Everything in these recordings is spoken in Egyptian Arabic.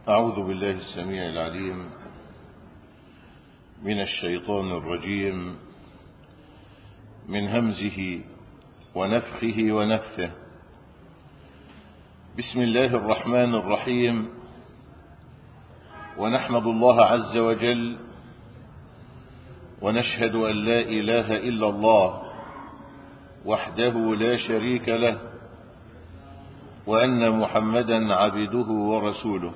أعوذ بالله السميع العليم من الشيطان الرجيم من همزه ونفخه ونفثه بسم الله الرحمن الرحيم ونحمد الله عز وجل ونشهد أن لا إله إلا الله وحده لا شريك له وأن محمدا عبده ورسوله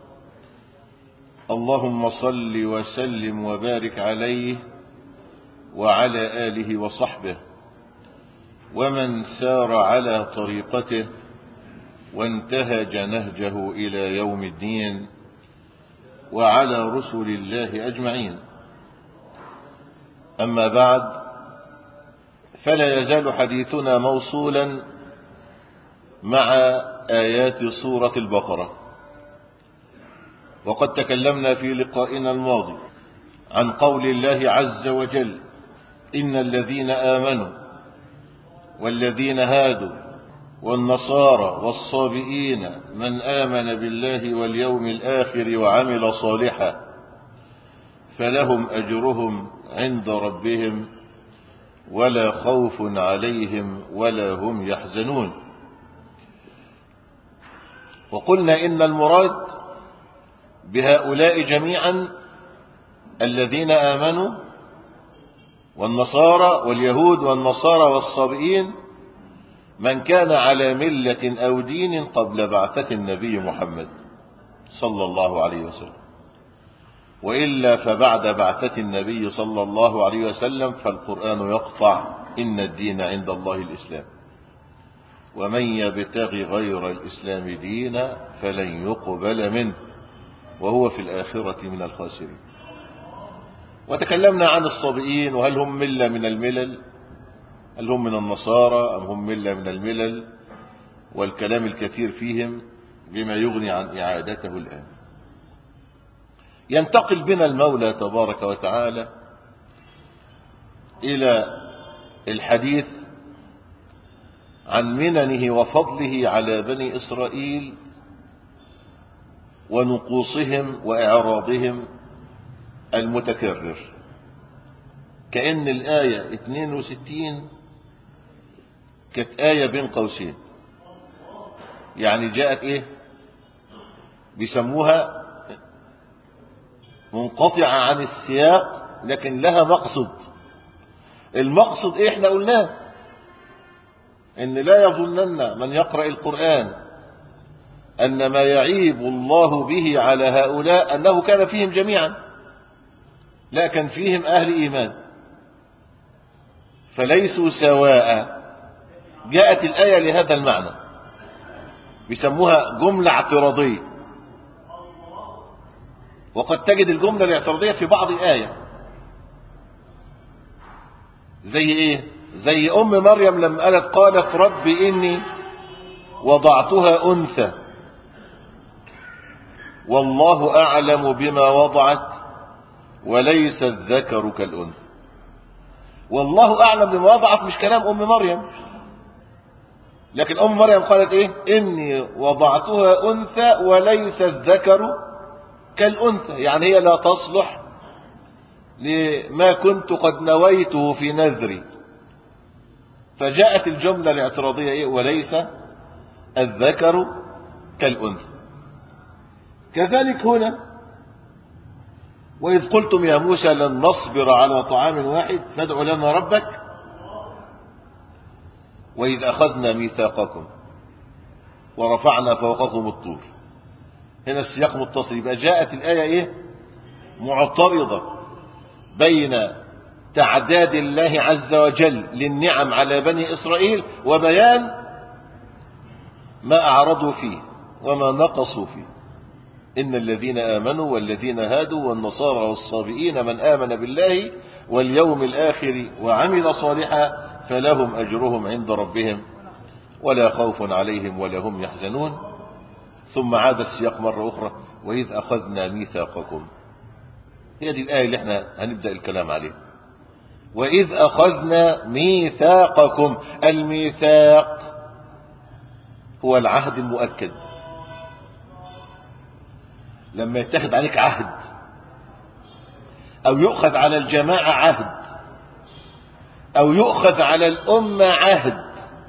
اللهم صل وسلم وبارك عليه وعلى آله وصحبه ومن سار على طريقته وانتهج نهجه إلى يوم الدين وعلى رسل الله أجمعين أما بعد فلا يزال حديثنا موصولا مع آيات سورة البقرة وقد تكلمنا في لقائنا الماضي عن قول الله عز وجل إن الذين آمنوا والذين هادوا والنصارى والصابئين من آمن بالله واليوم الآخر وعمل صالحا فلهم أجرهم عند ربهم ولا خوف عليهم ولا هم يحزنون وقلنا إن المراد بهؤلاء جميعا الذين آمنوا والنصارى واليهود والنصارى والصابئين من كان على ملة أو دين قبل بعثة النبي محمد صلى الله عليه وسلم وإلا فبعد بعثة النبي صلى الله عليه وسلم فالقرآن يقطع إن الدين عند الله الإسلام ومن يبتغي غير الإسلام دينا فلن يقبل منه وهو في الآخرة من الخاسرين وتكلمنا عن الصابئين وهل هم ملة من الملل هل هم من النصارى أم هم ملة من الملل والكلام الكثير فيهم بما يغني عن إعادته الآن ينتقل بنا المولى تبارك وتعالى إلى الحديث عن مننه وفضله على بني إسرائيل ونقوصهم وإعراضهم المتكرر كأن الآية 62 كانت آية بين قوسين يعني جاءت إيه بيسموها منقطعة عن السياق لكن لها مقصد المقصد إيه احنا قلناه إن لا يظنن من يقرأ القرآن أن ما يعيب الله به على هؤلاء أنه كان فيهم جميعا لا كان فيهم أهل إيمان فليسوا سواء جاءت الآية لهذا المعنى بيسموها جملة اعتراضية وقد تجد الجملة الاعتراضية في بعض الآية زي ايه زي ام مريم لما قالت قالت رب اني وضعتها انثى والله اعلم بما وضعت وليس الذكر كالانثى والله اعلم بما وضعت مش كلام ام مريم لكن ام مريم قالت ايه اني وضعتها انثى وليس الذكر كالانثى يعني هي لا تصلح لما كنت قد نويته في نذري فجاءت الجملة الاعتراضية إيه وليس الذكر كالأنثى كذلك هنا وإذ قلتم يا موسى لن نصبر على طعام واحد فادع لنا ربك وإذ أخذنا ميثاقكم ورفعنا فوقكم الطور هنا السياق متصل يبقى جاءت الآية إيه معترضة بين تعداد الله عز وجل للنعم على بني إسرائيل وبيان ما أعرضوا فيه وما نقصوا فيه إن الذين آمنوا والذين هادوا والنصارى والصابئين من آمن بالله واليوم الآخر وعمل صالحا فلهم أجرهم عند ربهم ولا خوف عليهم ولا هم يحزنون ثم عاد السياق مرة أخرى وإذ أخذنا ميثاقكم هي دي الآية اللي احنا هنبدأ الكلام عليها وإذ أخذنا ميثاقكم الميثاق هو العهد المؤكد لما يتخذ عليك عهد او يؤخذ على الجماعة عهد او يؤخذ على الامة عهد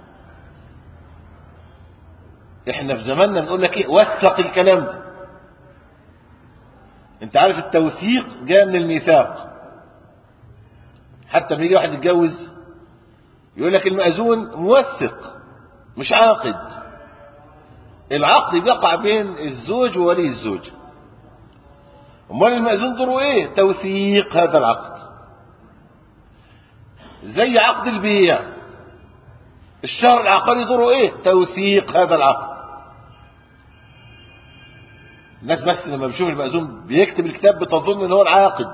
احنا في زماننا بنقول لك ايه وثق الكلام ده انت عارف التوثيق جاء من الميثاق حتى لما يجي واحد يتجوز يقول لك المأذون موثق مش عاقد العقد بيقع بين الزوج وولي الزوج امال المأذون دوره ايه توثيق هذا العقد زي عقد البيع الشهر العقاري دوره ايه توثيق هذا العقد الناس بس لما بيشوف المأذون بيكتب الكتاب بتظن ان هو العاقد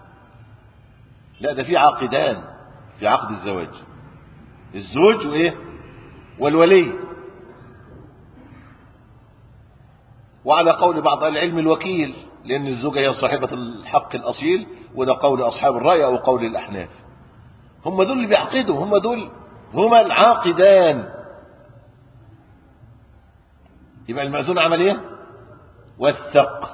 لا ده في عاقدان في عقد الزواج الزوج وايه والولي وعلى قول بعض اهل العلم الوكيل لان الزوجه هي صاحبه الحق الاصيل وده قول اصحاب الراي او قول الاحناف هم دول اللي بيعقدوا هم دول هما العاقدان يبقى المأذون عمل ايه وثق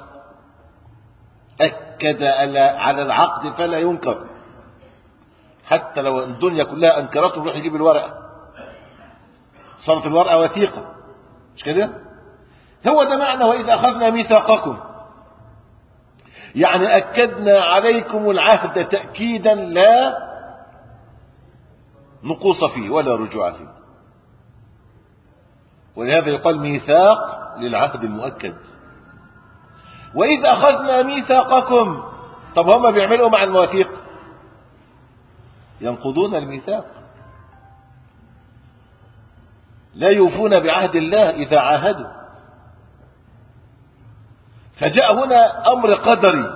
أكد على العقد فلا ينكر حتى لو الدنيا كلها أنكرته يروح يجيب الورقة صارت الورقة وثيقة مش كده هو ده معنى وإذا أخذنا ميثاقكم يعني أكدنا عليكم العهد تأكيدا لا نقوص فيه ولا رجوع فيه ولهذا يقال ميثاق للعهد المؤكد وإذ أخذنا ميثاقكم طب هم بيعملوا مع المواثيق ينقضون الميثاق لا يوفون بعهد الله إذا عاهدوا فجاء هنا أمر قدري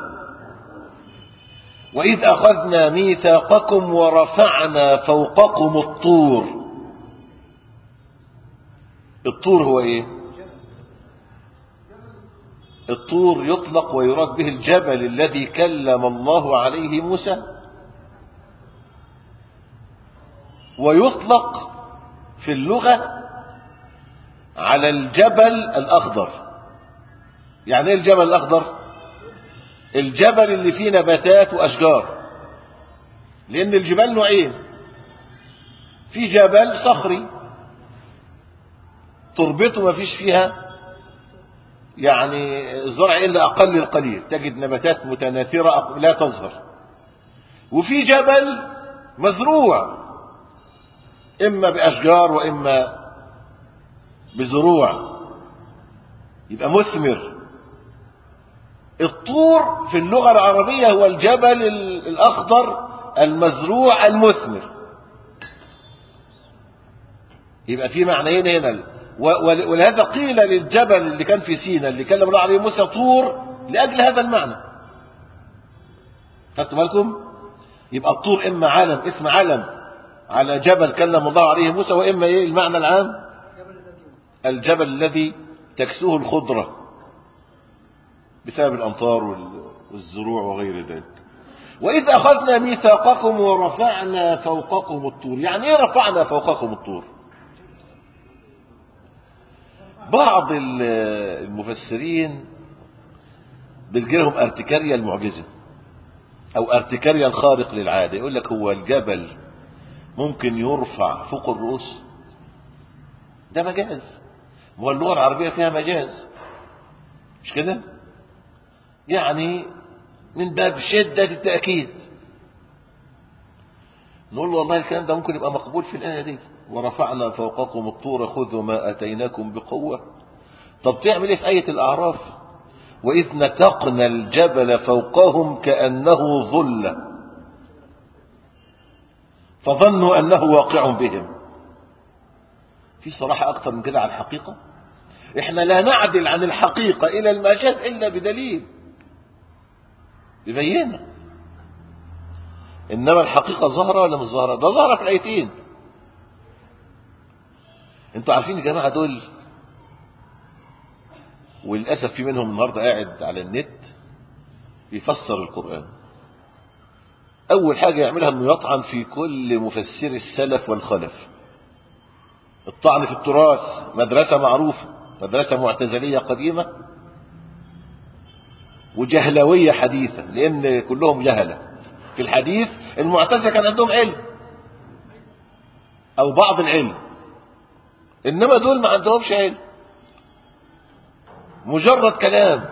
وإذ أخذنا ميثاقكم ورفعنا فوقكم الطور الطور هو إيه الطور يطلق ويراد به الجبل الذي كلم الله عليه موسى ويطلق في اللغة على الجبل الأخضر يعني ايه الجبل الأخضر الجبل اللي فيه نباتات وأشجار لأن الجبال نوعين في جبل صخري تربته ما فيش فيها يعني الزرع إلا أقل القليل تجد نباتات متناثرة لا تظهر وفي جبل مزروع إما بأشجار وإما بزروع يبقى مثمر الطور في اللغة العربية هو الجبل الأخضر المزروع المثمر يبقى في معنيين هنا ولهذا قيل للجبل اللي كان في سينا اللي كلم الله عليه موسى طور لأجل هذا المعنى خدتوا بالكم يبقى الطور إما علم اسم علم على جبل كلم الله عليه موسى وإما إيه المعنى العام الجبل الذي تكسوه الخضرة بسبب الأمطار والزروع وغير ذلك وإذ أخذنا ميثاقكم ورفعنا فوقكم الطور يعني إيه رفعنا فوقكم الطور بعض المفسرين بتجيلهم ارتكاريا المعجزة أو ارتكاريا الخارق للعادة يقول لك هو الجبل ممكن يرفع فوق الرؤوس ده مجاز هو اللغة العربية فيها مجاز مش كده يعني من باب شدة التأكيد نقول له والله الكلام ده ممكن يبقى مقبول في الآية دي ورفعنا فوقكم الطور خذوا ما أتيناكم بقوة طب تعمل ايه في آية الأعراف وإذ نتقنا الجبل فوقهم كأنه ظل فظنوا أنه واقع بهم في صراحة أكتر من كده على الحقيقة إحنا لا نعدل عن الحقيقة إلى المجاز إلا بدليل يبينها إنما الحقيقة ظاهرة ولا مش ظاهرة ده ظاهرة في الآيتين انتوا عارفين الجماعة دول وللأسف في منهم النهاردة قاعد على النت بيفسر القرآن أول حاجة يعملها أنه يطعن في كل مفسر السلف والخلف الطعن في التراث مدرسة معروفة مدرسة معتزلية قديمة وجهلوية حديثة لأن كلهم جهلة في الحديث المعتزلة كان عندهم علم أو بعض العلم إنما دول ما عندهمش علم مجرد كلام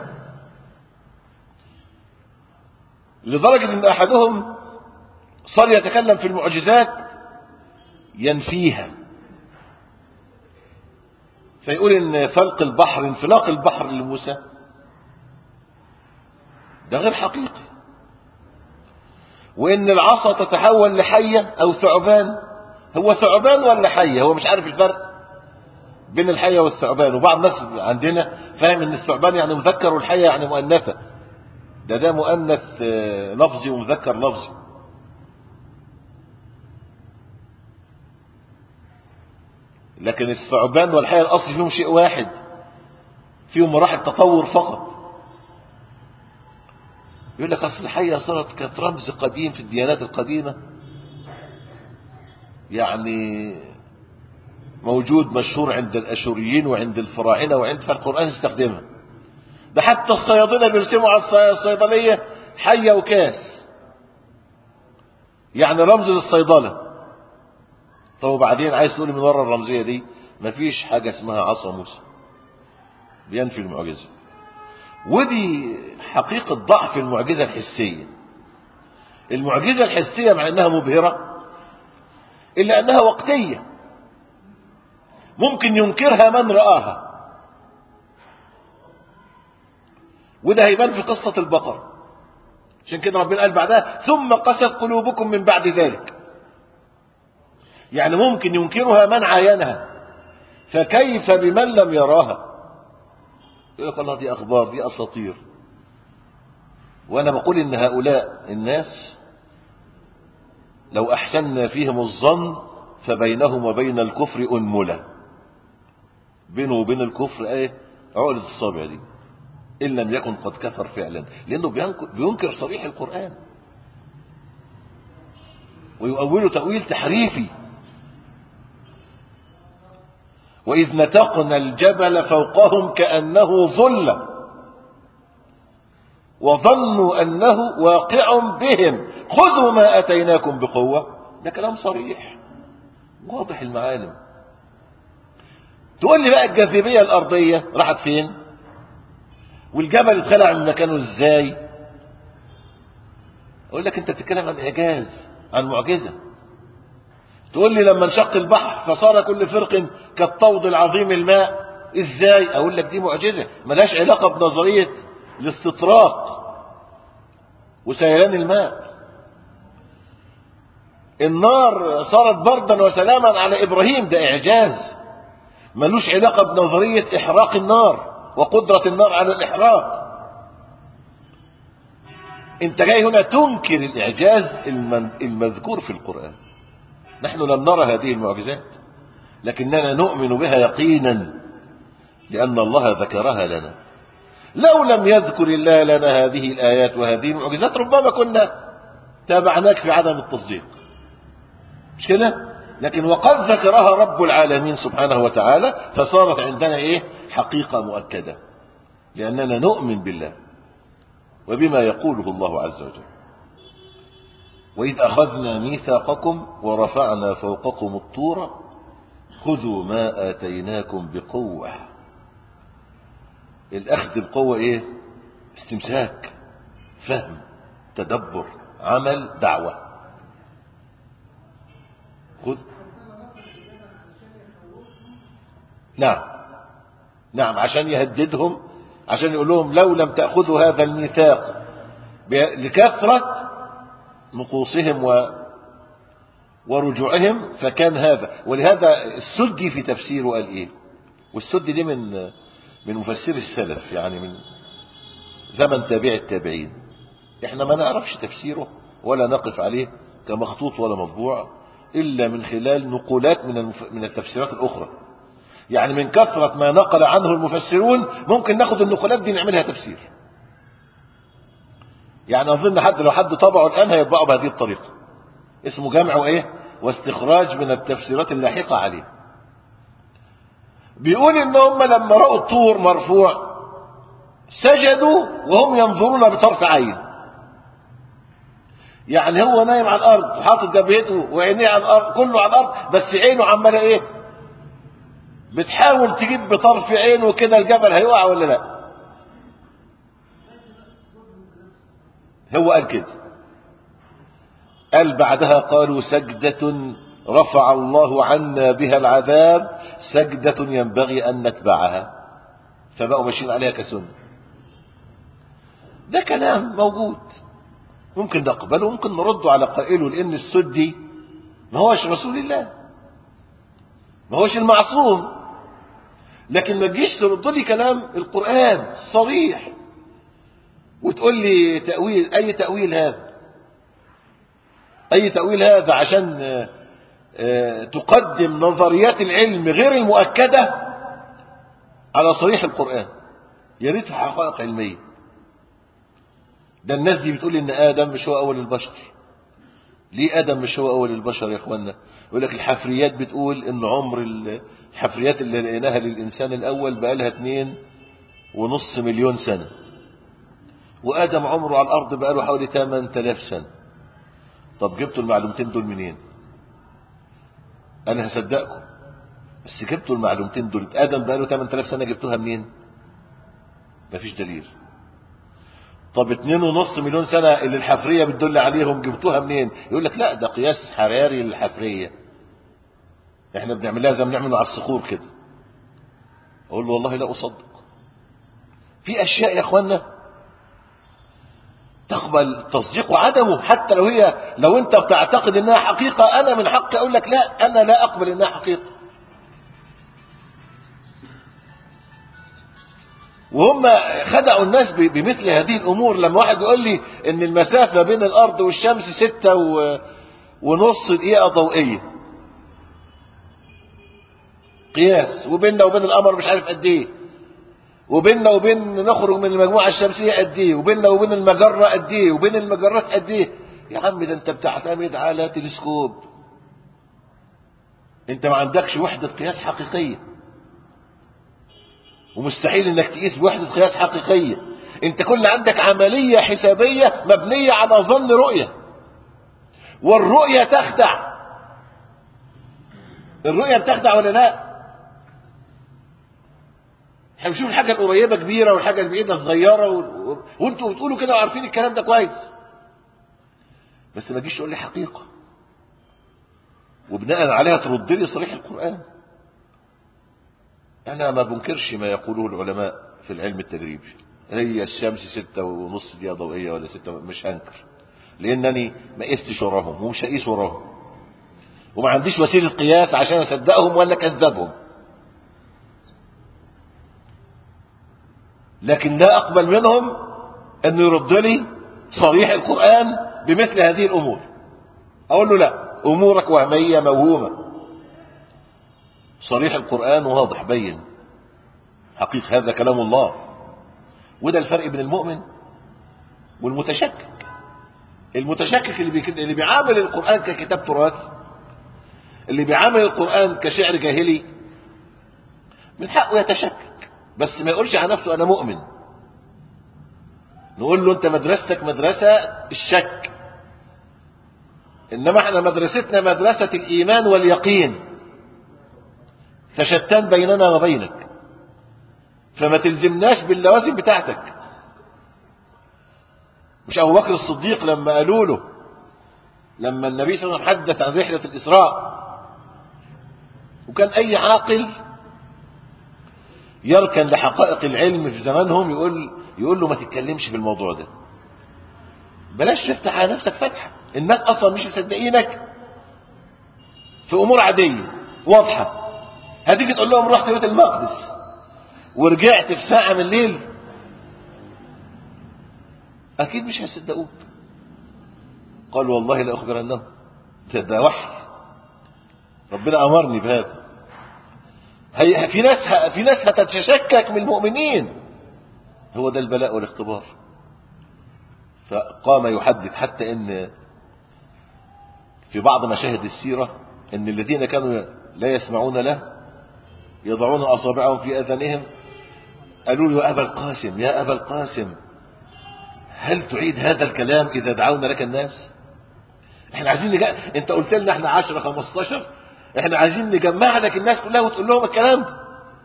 لدرجة إن أحدهم صار يتكلم في المعجزات ينفيها فيقول إن فلق البحر انفلاق البحر لموسى ده غير حقيقي وإن العصا تتحول لحية أو ثعبان هو ثعبان ولا حية هو مش عارف الفرق بين الحية والثعبان وبعض الناس عندنا فاهم ان الثعبان يعني مذكر والحية يعني مؤنثة ده ده مؤنث لفظي ومذكر لفظي لكن الثعبان والحية الأصل فيهم شيء واحد فيهم مراحل تطور فقط يقول لك أصل الحية صارت كانت رمز قديم في الديانات القديمة يعني موجود مشهور عند الأشوريين وعند الفراعنة وعند فالقرآن استخدمها ده حتى الصيادلة بيرسموا على الصيدلية حية وكاس يعني رمز للصيدلة طب وبعدين عايز تقول من ورا الرمزية دي مفيش حاجة اسمها عصا موسى بينفي المعجزة ودي حقيقة ضعف المعجزة الحسية المعجزة الحسية مع انها مبهرة الا انها وقتية ممكن ينكرها من رآها وده هيبان في قصة البقر عشان كده ربنا قال بعدها ثم قست قلوبكم من بعد ذلك يعني ممكن ينكرها من عاينها فكيف بمن لم يراها يقول لك الله دي أخبار دي أساطير وأنا بقول إن هؤلاء الناس لو أحسننا فيهم الظن فبينهم وبين الكفر أنملة بينه وبين الكفر ايه عقلة الصابع دي إن لم يكن قد كفر فعلا لأنه بينكر صريح القرآن ويؤوله تأويل تحريفي وإذ نتقنا الجبل فوقهم كأنه ظل وظنوا أنه واقع بهم خذوا ما أتيناكم بقوة ده كلام صريح واضح المعالم تقول لي بقى الجاذبية الأرضية راحت فين والجبل اتخلع من مكانه ازاي اقول لك انت بتتكلم عن اعجاز عن معجزة تقول لي لما انشق البحر فصار كل فرق كالطود العظيم الماء ازاي اقول لك دي معجزة ملهاش علاقة بنظرية الاستطراق وسيلان الماء النار صارت بردا وسلاما على ابراهيم ده اعجاز ملوش علاقة بنظرية احراق النار وقدرة النار على الاحراق انت جاي هنا تنكر الاعجاز المذكور في القرآن نحن لم نرى هذه المعجزات لكننا نؤمن بها يقينا لأن الله ذكرها لنا لو لم يذكر الله لنا هذه الآيات وهذه المعجزات ربما كنا تابعناك في عدم التصديق مش كده لكن وقد ذكرها رب العالمين سبحانه وتعالى فصارت عندنا ايه حقيقة مؤكدة لأننا نؤمن بالله وبما يقوله الله عز وجل وإذ أخذنا ميثاقكم ورفعنا فوقكم الطور خذوا ما آتيناكم بقوة الأخذ بقوة إيه استمساك فهم تدبر عمل دعوة خذ نعم نعم عشان يهددهم عشان يقول لهم لو لم تأخذوا هذا الميثاق لكثرة نقوصهم و ورجوعهم فكان هذا ولهذا السدي في تفسيره قال ايه والسدي دي من من مفسر السلف يعني من زمن تابع التابعين احنا ما نعرفش تفسيره ولا نقف عليه كمخطوط ولا مطبوع الا من خلال نقولات من من التفسيرات الاخرى يعني من كثرة ما نقل عنه المفسرون ممكن ناخد النقولات دي نعملها تفسير يعني اظن حد لو حد طبعه الان هيطبعه بهذه الطريقة اسمه جمع وايه واستخراج من التفسيرات اللاحقة عليه بيقول ان هم لما رأوا الطور مرفوع سجدوا وهم ينظرون بطرف عين يعني هو نايم على الارض وحاطط جبهته وعينيه على الارض كله على الارض بس عينه عماله ايه بتحاول تجيب بطرف عينه كده الجبل هيقع ولا لا هو قال كده قال بعدها قالوا سجدة رفع الله عنا بها العذاب سجدة ينبغي أن نتبعها فبقوا ماشيين عليها كسنة ده كلام موجود ممكن نقبله ممكن نرده على قائله لأن السدي ما هوش رسول الله ما هوش المعصوم لكن ما تجيش ترد لي كلام القرآن صريح وتقول لي تأويل أي تأويل هذا أي تأويل هذا عشان تقدم نظريات العلم غير المؤكدة على صريح القرآن يا ريت حقائق علمية ده الناس دي بتقول ان ادم مش هو اول البشر ليه ادم مش هو اول البشر يا اخوانا يقول لك الحفريات بتقول ان عمر الحفريات اللي لقيناها للانسان الاول بقى لها اتنين ونص مليون سنة وادم عمره على الارض بقى له حوالي 8000 سنة طب جبتوا المعلومتين دول منين انا هصدقكم بس جبتوا المعلومتين دول ادم بقى له 8000 سنة جبتوها منين مفيش دليل طب اتنين ونص مليون سنة اللي الحفرية بتدل عليهم جبتوها منين يقول لك لا ده قياس حراري للحفرية احنا بنعملها زي ما بنعمل على الصخور كده اقول له والله لا اصدق في اشياء يا اخوانا تقبل تصديق عدمه حتى لو هي لو انت بتعتقد انها حقيقة انا من حقي اقول لك لا انا لا اقبل انها حقيقة وهم خدعوا الناس بمثل هذه الامور لما واحد يقول لي ان المسافة بين الارض والشمس ستة و... ونص دقيقة ضوئية قياس وبيننا وبين القمر مش عارف قد ايه وبيننا وبين نخرج من المجموعة الشمسية قد ايه وبيننا وبين المجرة قد ايه وبين المجرات قد ايه يا عم ده انت بتعتمد على تلسكوب انت ما عندكش وحدة قياس حقيقية ومستحيل انك تقيس بوحدة قياس حقيقية انت كل عندك عملية حسابية مبنية على ظن رؤية والرؤية تخدع الرؤية بتخدع ولا لا احنا بنشوف الحاجة القريبة كبيرة والحاجة البعيدة صغيرة و... وانتوا بتقولوا كده وعارفين الكلام ده كويس بس ما تجيش تقول لي حقيقة وبناء عليها ترد لي صريح القرآن أنا ما بنكرش ما يقوله العلماء في العلم التجريبي هي الشمس ستة ونص دقيقة ضوئية ولا ستة مش هنكر لأنني ما قستش وراهم ومش هقيس وراهم وما عنديش وسيلة قياس عشان أصدقهم ولا كذبهم لكن لا أقبل منهم أنه يرد لي صريح القرآن بمثل هذه الأمور أقول له لا أمورك وهمية موهومة صريح القرآن واضح بين حقيقة هذا كلام الله وده الفرق بين المؤمن والمتشكك المتشكك اللي, بي... اللي بيعامل القرآن ككتاب تراث اللي بيعامل القرآن كشعر جاهلي من حقه يتشكك بس ما يقولش على نفسه أنا مؤمن نقول له أنت مدرستك مدرسة الشك إنما احنا مدرستنا مدرسة الإيمان واليقين فشتان بيننا وبينك فما تلزمناش باللوازم بتاعتك مش أبو بكر الصديق لما قالوا له لما النبي صلى الله عليه وسلم حدث عن رحلة الإسراء وكان أي عاقل يركن لحقائق العلم في زمانهم يقول يقول له ما تتكلمش في الموضوع ده بلاش تفتح على نفسك فتحة الناس أصلا مش مصدقينك في أمور عادية واضحة هتيجي تقول لهم رحت بيت المقدس ورجعت في ساعة من الليل أكيد مش هيصدقوك قال والله لا أخبرنهم ده, ده وحي ربنا أمرني بهذا هي في ناس في ناس هتتشكك من المؤمنين هو ده البلاء والاختبار فقام يحدث حتى ان في بعض مشاهد السيرة ان الذين كانوا لا يسمعون له يضعون اصابعهم في اذانهم قالوا له يا أبا القاسم يا أبا القاسم هل تعيد هذا الكلام إذا دعونا لك الناس احنا عايزين نجا... انت قلت لنا احنا 10 15 احنا عايزين نجمع لك الناس كلها وتقول لهم الكلام ده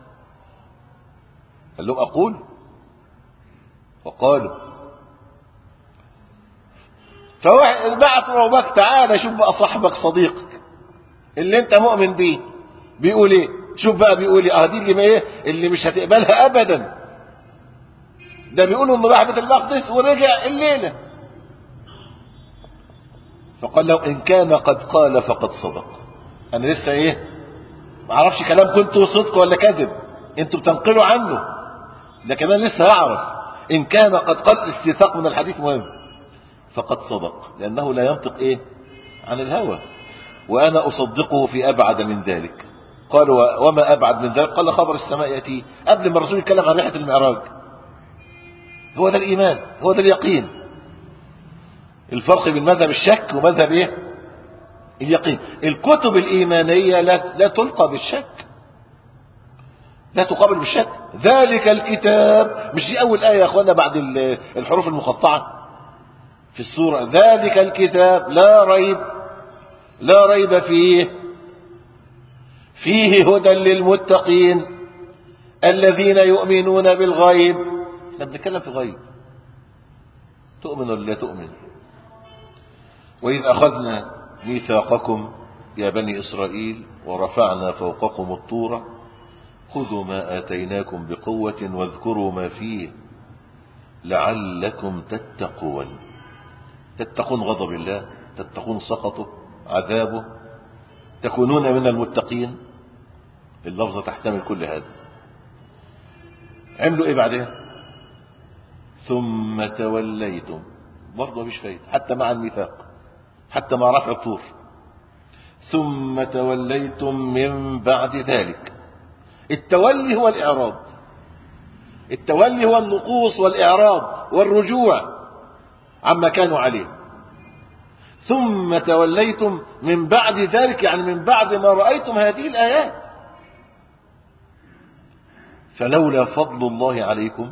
قال لهم اقول وقالوا فواحد بعت ابو بكر تعالى شوف بقى صاحبك صديقك اللي انت مؤمن بيه بيقول ايه شوف بقى بيقول ايه اه دي اللي ما ايه اللي مش هتقبلها ابدا ده بيقولوا انه راح بيت المقدس ورجع الليله فقال له ان كان قد قال فقد صدق انا لسه ايه ما اعرفش كلام كنتوا صدق ولا كذب انتوا بتنقلوا عنه لكن انا لسه هعرف ان كان قد قال استيثاق من الحديث مهم فقد صدق لانه لا ينطق ايه عن الهوى وانا اصدقه في ابعد من ذلك قال وما ابعد من ذلك قال خبر السماء ياتي قبل ما الرسول يتكلم عن رحله المعراج هو ده الايمان هو ده اليقين الفرق بين مذهب الشك ومذهب ايه اليقين الكتب الايمانيه لا, لا تلقى بالشك لا تقابل بالشك ذلك الكتاب مش دي اول ايه يا اخوانا بعد الحروف المقطعه في السوره ذلك الكتاب لا ريب لا ريب فيه فيه هدى للمتقين الذين يؤمنون بالغيب احنا بنتكلم في غيب تؤمن ولا لا تؤمن وإذ أخذنا ميثاقكم يا بني إسرائيل ورفعنا فوقكم الطور خذوا ما آتيناكم بقوة واذكروا ما فيه لعلكم تتقون تتقون غضب الله تتقون سخطه عذابه تكونون من المتقين اللفظة تحتمل كل هذا عملوا ايه بعدها ثم توليتم برضه مفيش فايدة حتى مع الميثاق حتى مع رفع الطور ثم توليتم من بعد ذلك التولي هو الإعراض التولي هو النقوص والإعراض والرجوع عما كانوا عليه ثم توليتم من بعد ذلك يعني من بعد ما رأيتم هذه الآيات فلولا فضل الله عليكم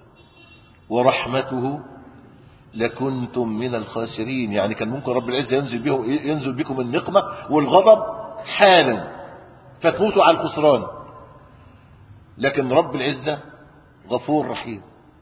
ورحمته لكنتم من الخاسرين يعني كان ممكن رب العزة ينزل بهم ينزل بكم النقمة والغضب حالا فتموتوا على الخسران لكن رب العزة غفور رحيم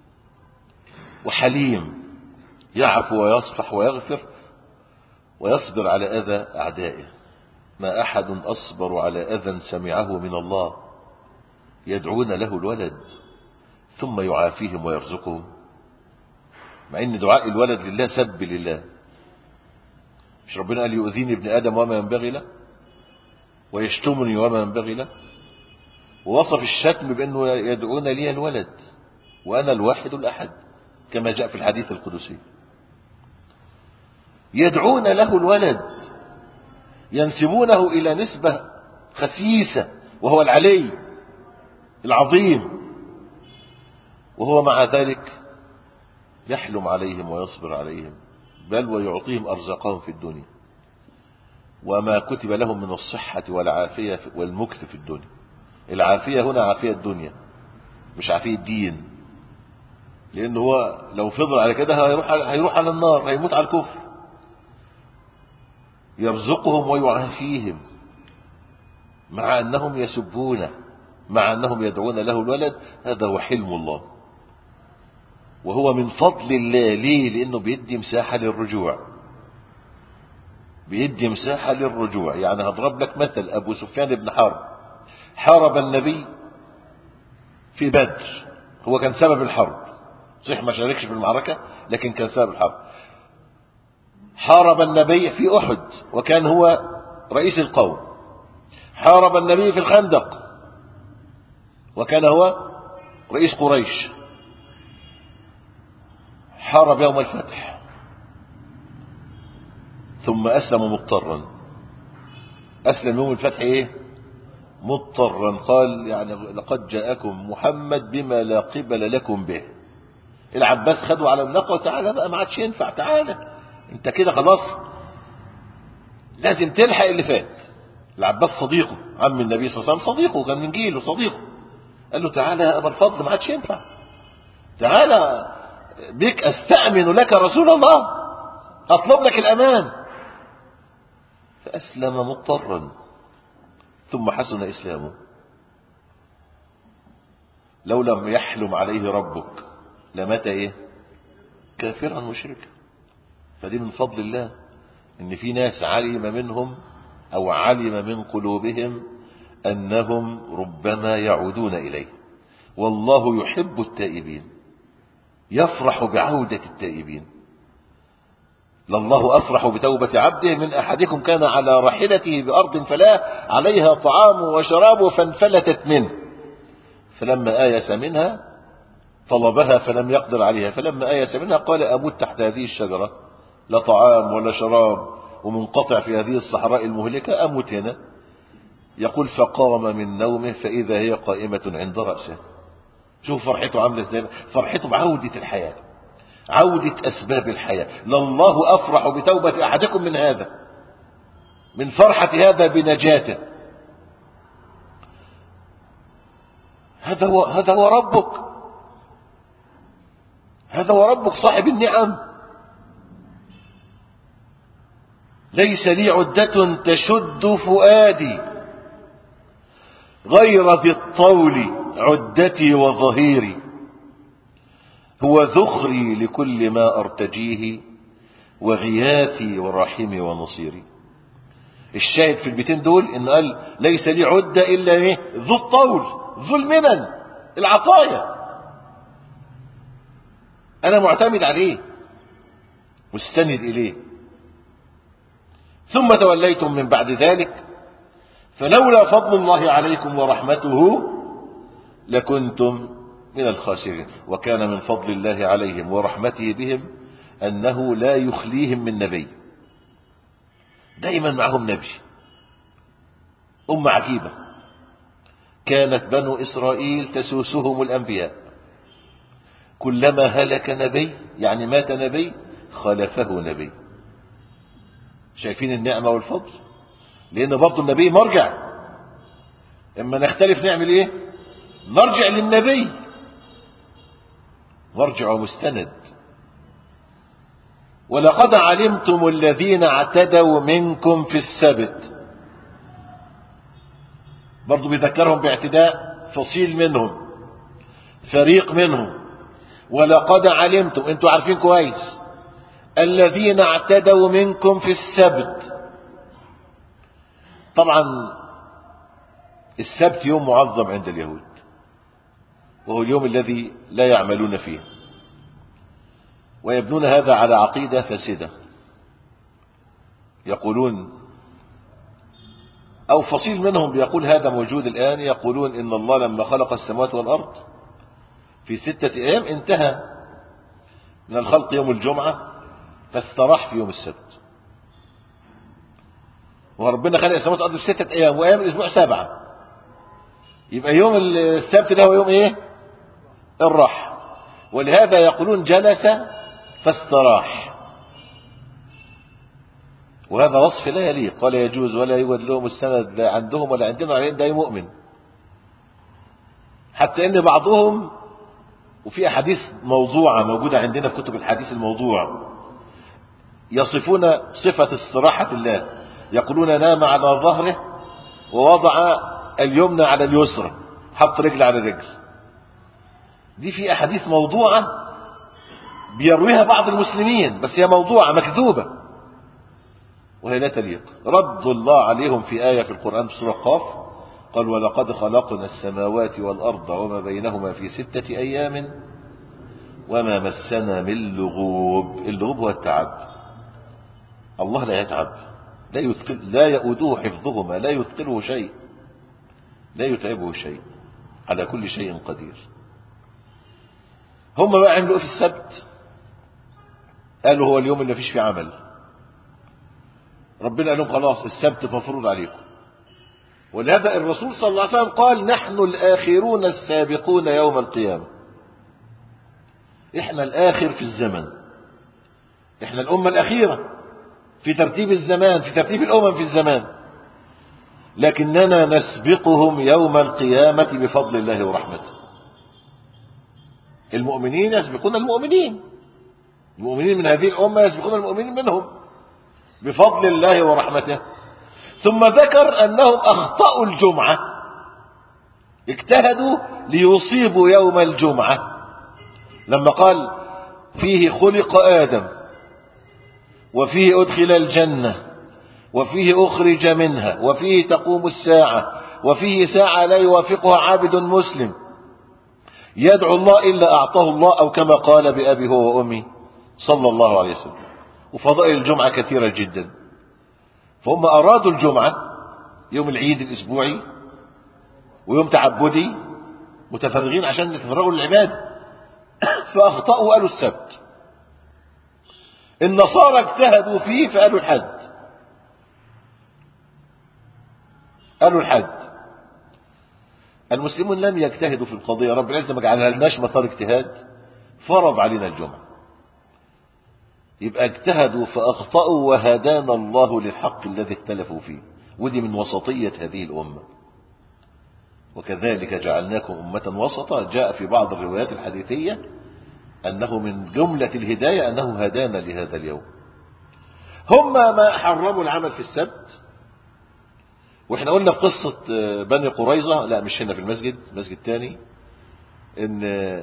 وحليم يعفو ويصفح ويغفر ويصبر على أذى أعدائه ما أحد أصبر على أذى سمعه من الله يدعون له الولد ثم يعافيهم ويرزقهم مع ان دعاء الولد لله سب لله مش ربنا قال يؤذيني ابن ادم وما ينبغي له ويشتمني وما ينبغي له ووصف الشتم بانه يدعون لي الولد وانا الواحد الاحد كما جاء في الحديث القدسي يدعون له الولد ينسبونه الى نسبه خسيسه وهو العلي العظيم وهو مع ذلك يحلم عليهم ويصبر عليهم بل ويعطيهم أرزاقهم في الدنيا وما كتب لهم من الصحة والعافية والمكث في الدنيا العافية هنا عافية الدنيا مش عافية الدين لأنه هو لو فضل على كده هيروح هيروح على النار هيموت على الكفر يرزقهم ويعافيهم مع أنهم يسبونه مع أنهم يدعون له الولد هذا هو حلم الله وهو من فضل الله ليه لأنه بيدي مساحة للرجوع بيدي مساحة للرجوع يعني هضرب لك مثل أبو سفيان بن حرب حارب النبي في بدر هو كان سبب الحرب صحيح ما شاركش في المعركة لكن كان سبب الحرب حارب النبي في أحد وكان هو رئيس القوم حارب النبي في الخندق وكان هو رئيس قريش حارب يوم الفتح ثم أسلم مضطرا أسلم يوم الفتح إيه مضطرا قال يعني لقد جاءكم محمد بما لا قبل لكم به العباس خدوا على النقة وتعالى بقى ما عادش ينفع تعالى انت كده خلاص لازم تلحق اللي فات العباس صديقه عم النبي صلى الله عليه وسلم صديقه كان من جيله صديقه قال له تعالى يا أبا الفضل ما عادش ينفع تعالى بك أستأمن لك رسول الله أطلب لك الأمان فأسلم مضطرا ثم حسن إسلامه لو لم يحلم عليه ربك لمات ايه كافرا مشركا فدي من فضل الله ان في ناس علم منهم او علم من قلوبهم انهم ربما يعودون اليه والله يحب التائبين يفرح بعودة التائبين لله أفرح بتوبة عبده من أحدكم كان على راحلته بأرض فلا عليها طعام وشراب فانفلتت منه فلما آيس منها طلبها فلم يقدر عليها فلما آيس منها قال أموت تحت هذه الشجرة لا طعام ولا شراب ومنقطع في هذه الصحراء المهلكة أموت هنا يقول فقام من نومه فإذا هي قائمة عند رأسه شوف فرحته عاملة ازاي فرحته بعودة الحياة عودة أسباب الحياة لله أفرح بتوبة أحدكم من هذا من فرحة هذا بنجاته هذا هو هذا هو ربك هذا هو ربك صاحب النعم ليس لي عدة تشد فؤادي غير ذي الطول عدتي وظهيري هو ذخري لكل ما أرتجيه وغياثي ورحمي ونصيري الشاهد في البيتين دول إن قال ليس لي عدة إلا إيه ذو الطول ذو المنن العطايا أنا معتمد عليه مستند إليه ثم توليتم من بعد ذلك فلولا فضل الله عليكم ورحمته لكنتم من الخاسرين وكان من فضل الله عليهم ورحمته بهم أنه لا يخليهم من نبي دائما معهم نبي أمة عجيبة كانت بنو إسرائيل تسوسهم الأنبياء كلما هلك نبي يعني مات نبي خلفه نبي شايفين النعمة والفضل لأن برضو النبي مرجع إما نختلف نعمل إيه نرجع للنبي مرجع ومستند ولقد علمتم الذين اعتدوا منكم في السبت برضو بيذكرهم باعتداء فصيل منهم فريق منهم ولقد علمتم انتوا عارفين كويس الذين اعتدوا منكم في السبت طبعا السبت يوم معظم عند اليهود وهو اليوم الذي لا يعملون فيه ويبنون هذا على عقيدة فاسدة يقولون أو فصيل منهم بيقول هذا موجود الآن يقولون إن الله لما خلق السماوات والأرض في ستة أيام انتهى من الخلق يوم الجمعة فاستراح في يوم السبت وربنا خلق السماوات والأرض في ستة أيام وأيام الأسبوع سبعة يبقى يوم السبت ده هو يوم إيه الراحة ولهذا يقولون جلس فاستراح وهذا وصف لا يليق ولا يجوز ولا يوجد لهم السند لا عندهم ولا عندنا ولا ده مؤمن حتى ان بعضهم وفي احاديث موضوعة موجودة عندنا في كتب الحديث الموضوع يصفون صفة استراحة الله يقولون نام على ظهره ووضع اليمنى على اليسرى حط رجل على رجل دي في احاديث موضوعة بيرويها بعض المسلمين بس هي موضوعة مكذوبة وهي لا تليق رد الله عليهم في آية في القرآن في سورة قاف قال ولقد خلقنا السماوات والأرض وما بينهما في ستة أيام وما مسنا من لغوب اللغوب هو التعب الله لا يتعب لا يثقل لا يؤوده حفظهما لا يثقله شيء لا يتعبه شيء على كل شيء قدير هم بقى عملوا في السبت قالوا هو اليوم اللي مفيش فيه عمل ربنا قال لهم خلاص السبت مفروض عليكم ولهذا الرسول صلى الله عليه وسلم قال نحن الآخرون السابقون يوم القيامة احنا الآخر في الزمن احنا الأمة الأخيرة في ترتيب الزمان في ترتيب الأمم في الزمان لكننا نسبقهم يوم القيامة بفضل الله ورحمته المؤمنين يسبقون المؤمنين المؤمنين من هذه الأمة يسبقون المؤمنين منهم بفضل الله ورحمته ثم ذكر أنهم أخطأوا الجمعة اجتهدوا ليصيبوا يوم الجمعة لما قال فيه خلق آدم وفيه أدخل الجنة وفيه أخرج منها وفيه تقوم الساعة وفيه ساعة لا يوافقها عابد مسلم يدعو الله إلا أعطاه الله أو كما قال بأبي هو وأمي صلى الله عليه وسلم وفضائل الجمعة كثيرة جدا فهم أرادوا الجمعة يوم العيد الأسبوعي ويوم تعبدي متفرغين عشان يتفرغوا للعبادة فأخطأوا قالوا السبت النصارى اجتهدوا فيه فقالوا الحد قالوا الحد المسلمون لم يجتهدوا في القضية رب العزة ما جعلها لناش مسار اجتهاد فرض علينا الجمعة يبقى اجتهدوا فأخطأوا وهدانا الله للحق الذي اختلفوا فيه ودي من وسطية هذه الأمة وكذلك جعلناكم أمة وسطا جاء في بعض الروايات الحديثية أنه من جملة الهداية أنه هدانا لهذا اليوم هم ما حرموا العمل في السبت واحنا قلنا في قصة بني قريظة لا مش هنا في المسجد مسجد تاني ان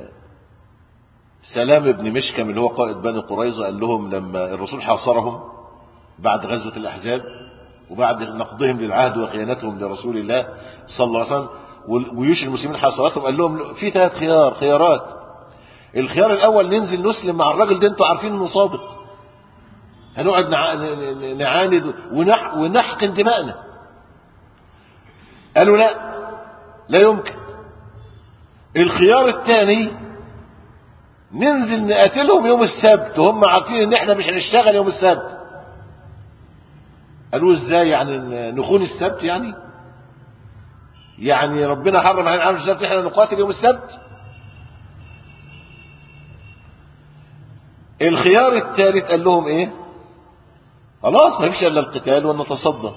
سلام بن مشكم اللي هو قائد بني قريظة قال لهم لما الرسول حاصرهم بعد غزوة الأحزاب وبعد نقضهم للعهد وخيانتهم لرسول الله صلى الله عليه وسلم وجيوش المسلمين حاصرتهم قال لهم في ثلاث خيار خيارات الخيار الأول ننزل نسلم مع الراجل ده انتوا عارفين انه صادق هنقعد نعاند ونح ونحقن دماءنا قالوا لا لا يمكن الخيار الثاني ننزل نقاتلهم يوم السبت وهم عارفين ان احنا مش هنشتغل يوم السبت قالوا ازاي يعني نخون السبت يعني يعني ربنا حرم علينا عمل السبت احنا نقاتل يوم السبت الخيار الثالث قال لهم ايه خلاص ما فيش الا القتال ونتصدى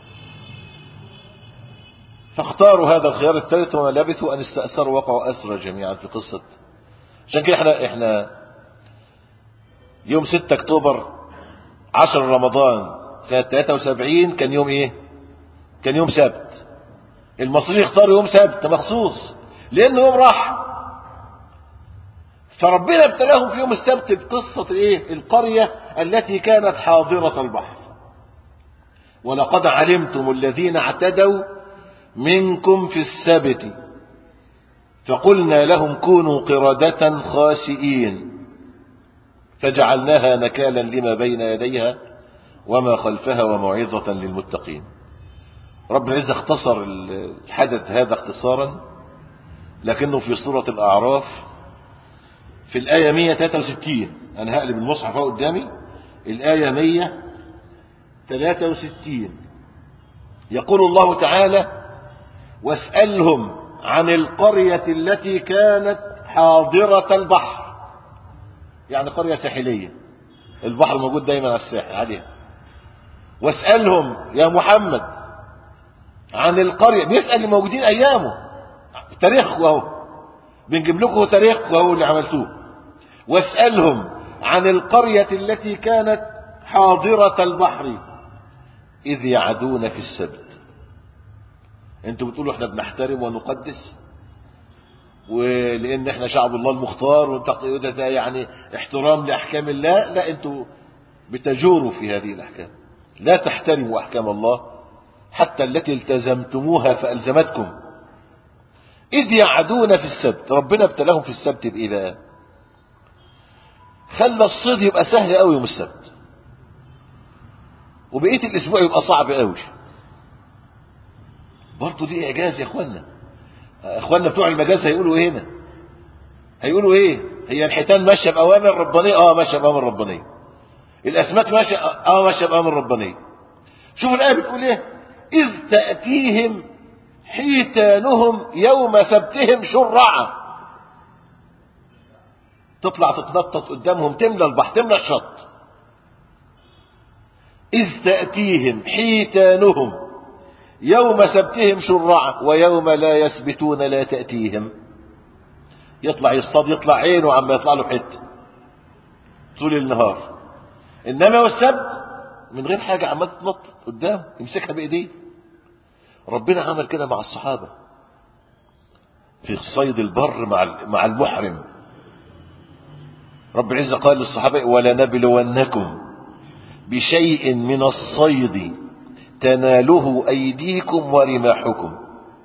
فاختاروا هذا الخيار الثالث وما لبثوا ان استأثروا وقعوا أسرى جميعا في قصة عشان كده احنا احنا يوم 6 اكتوبر 10 رمضان سنة 73 كان يوم ايه كان يوم سبت المصريين اختاروا يوم سبت مخصوص لانه يوم راح فربنا ابتلاهم في يوم السبت بقصة ايه القرية التي كانت حاضرة البحر ولقد علمتم الذين اعتدوا منكم في السبت فقلنا لهم كونوا قردة خاسئين فجعلناها نكالا لما بين يديها وما خلفها وموعظة للمتقين رب العزة اختصر الحدث هذا اختصارا لكنه في سورة الأعراف في الآية 163 أنا هقلب المصحف قدامي الآية 163 يقول الله تعالى واسألهم عن القرية التي كانت حاضرة البحر يعني قرية ساحلية البحر موجود دايما على الساحل عليها واسألهم يا محمد عن القرية بيسأل اللي موجودين أيامه تاريخكم أهو بنجيب لكم تاريخكم أهو اللي عملتوه واسألهم عن القرية التي كانت حاضرة البحر إذ يعدون في السبت انتوا بتقولوا احنا بنحترم ونقدس ولان احنا شعب الله المختار وده ده يعني احترام لاحكام الله لا انتوا بتجوروا في هذه الاحكام لا تحترموا احكام الله حتى التي التزمتموها فالزمتكم اذ يعدون في السبت ربنا ابتلاهم في السبت بايه بقى خلى الصيد يبقى سهل قوي يوم السبت وبقيه الاسبوع يبقى صعب قوي برضه دي اعجاز يا اخوانا اخوانا بتوع المجاز هيقولوا ايه هنا هيقولوا ايه هي الحيتان ماشيه باوامر ربانيه اه ماشيه باوامر ربانيه الاسماك ماشيه اه ماشيه باوامر ربانيه شوف الايه بتقول ايه اذ تاتيهم حيتانهم يوم سبتهم شرعا تطلع تتنطط قدامهم تملى البحر تملى الشط إذ تأتيهم حيتانهم يوم سبتهم شرعا ويوم لا يسبتون لا تأتيهم يطلع يصطاد يطلع عينه عما يطلع له حته طول النهار انما والسبت من غير حاجه عمال تتنطط قدام يمسكها بايديه ربنا عمل كده مع الصحابه في صيد البر مع مع المحرم رب العزه قال للصحابه ولنبلونكم بشيء من الصيد تناله ايديكم ورماحكم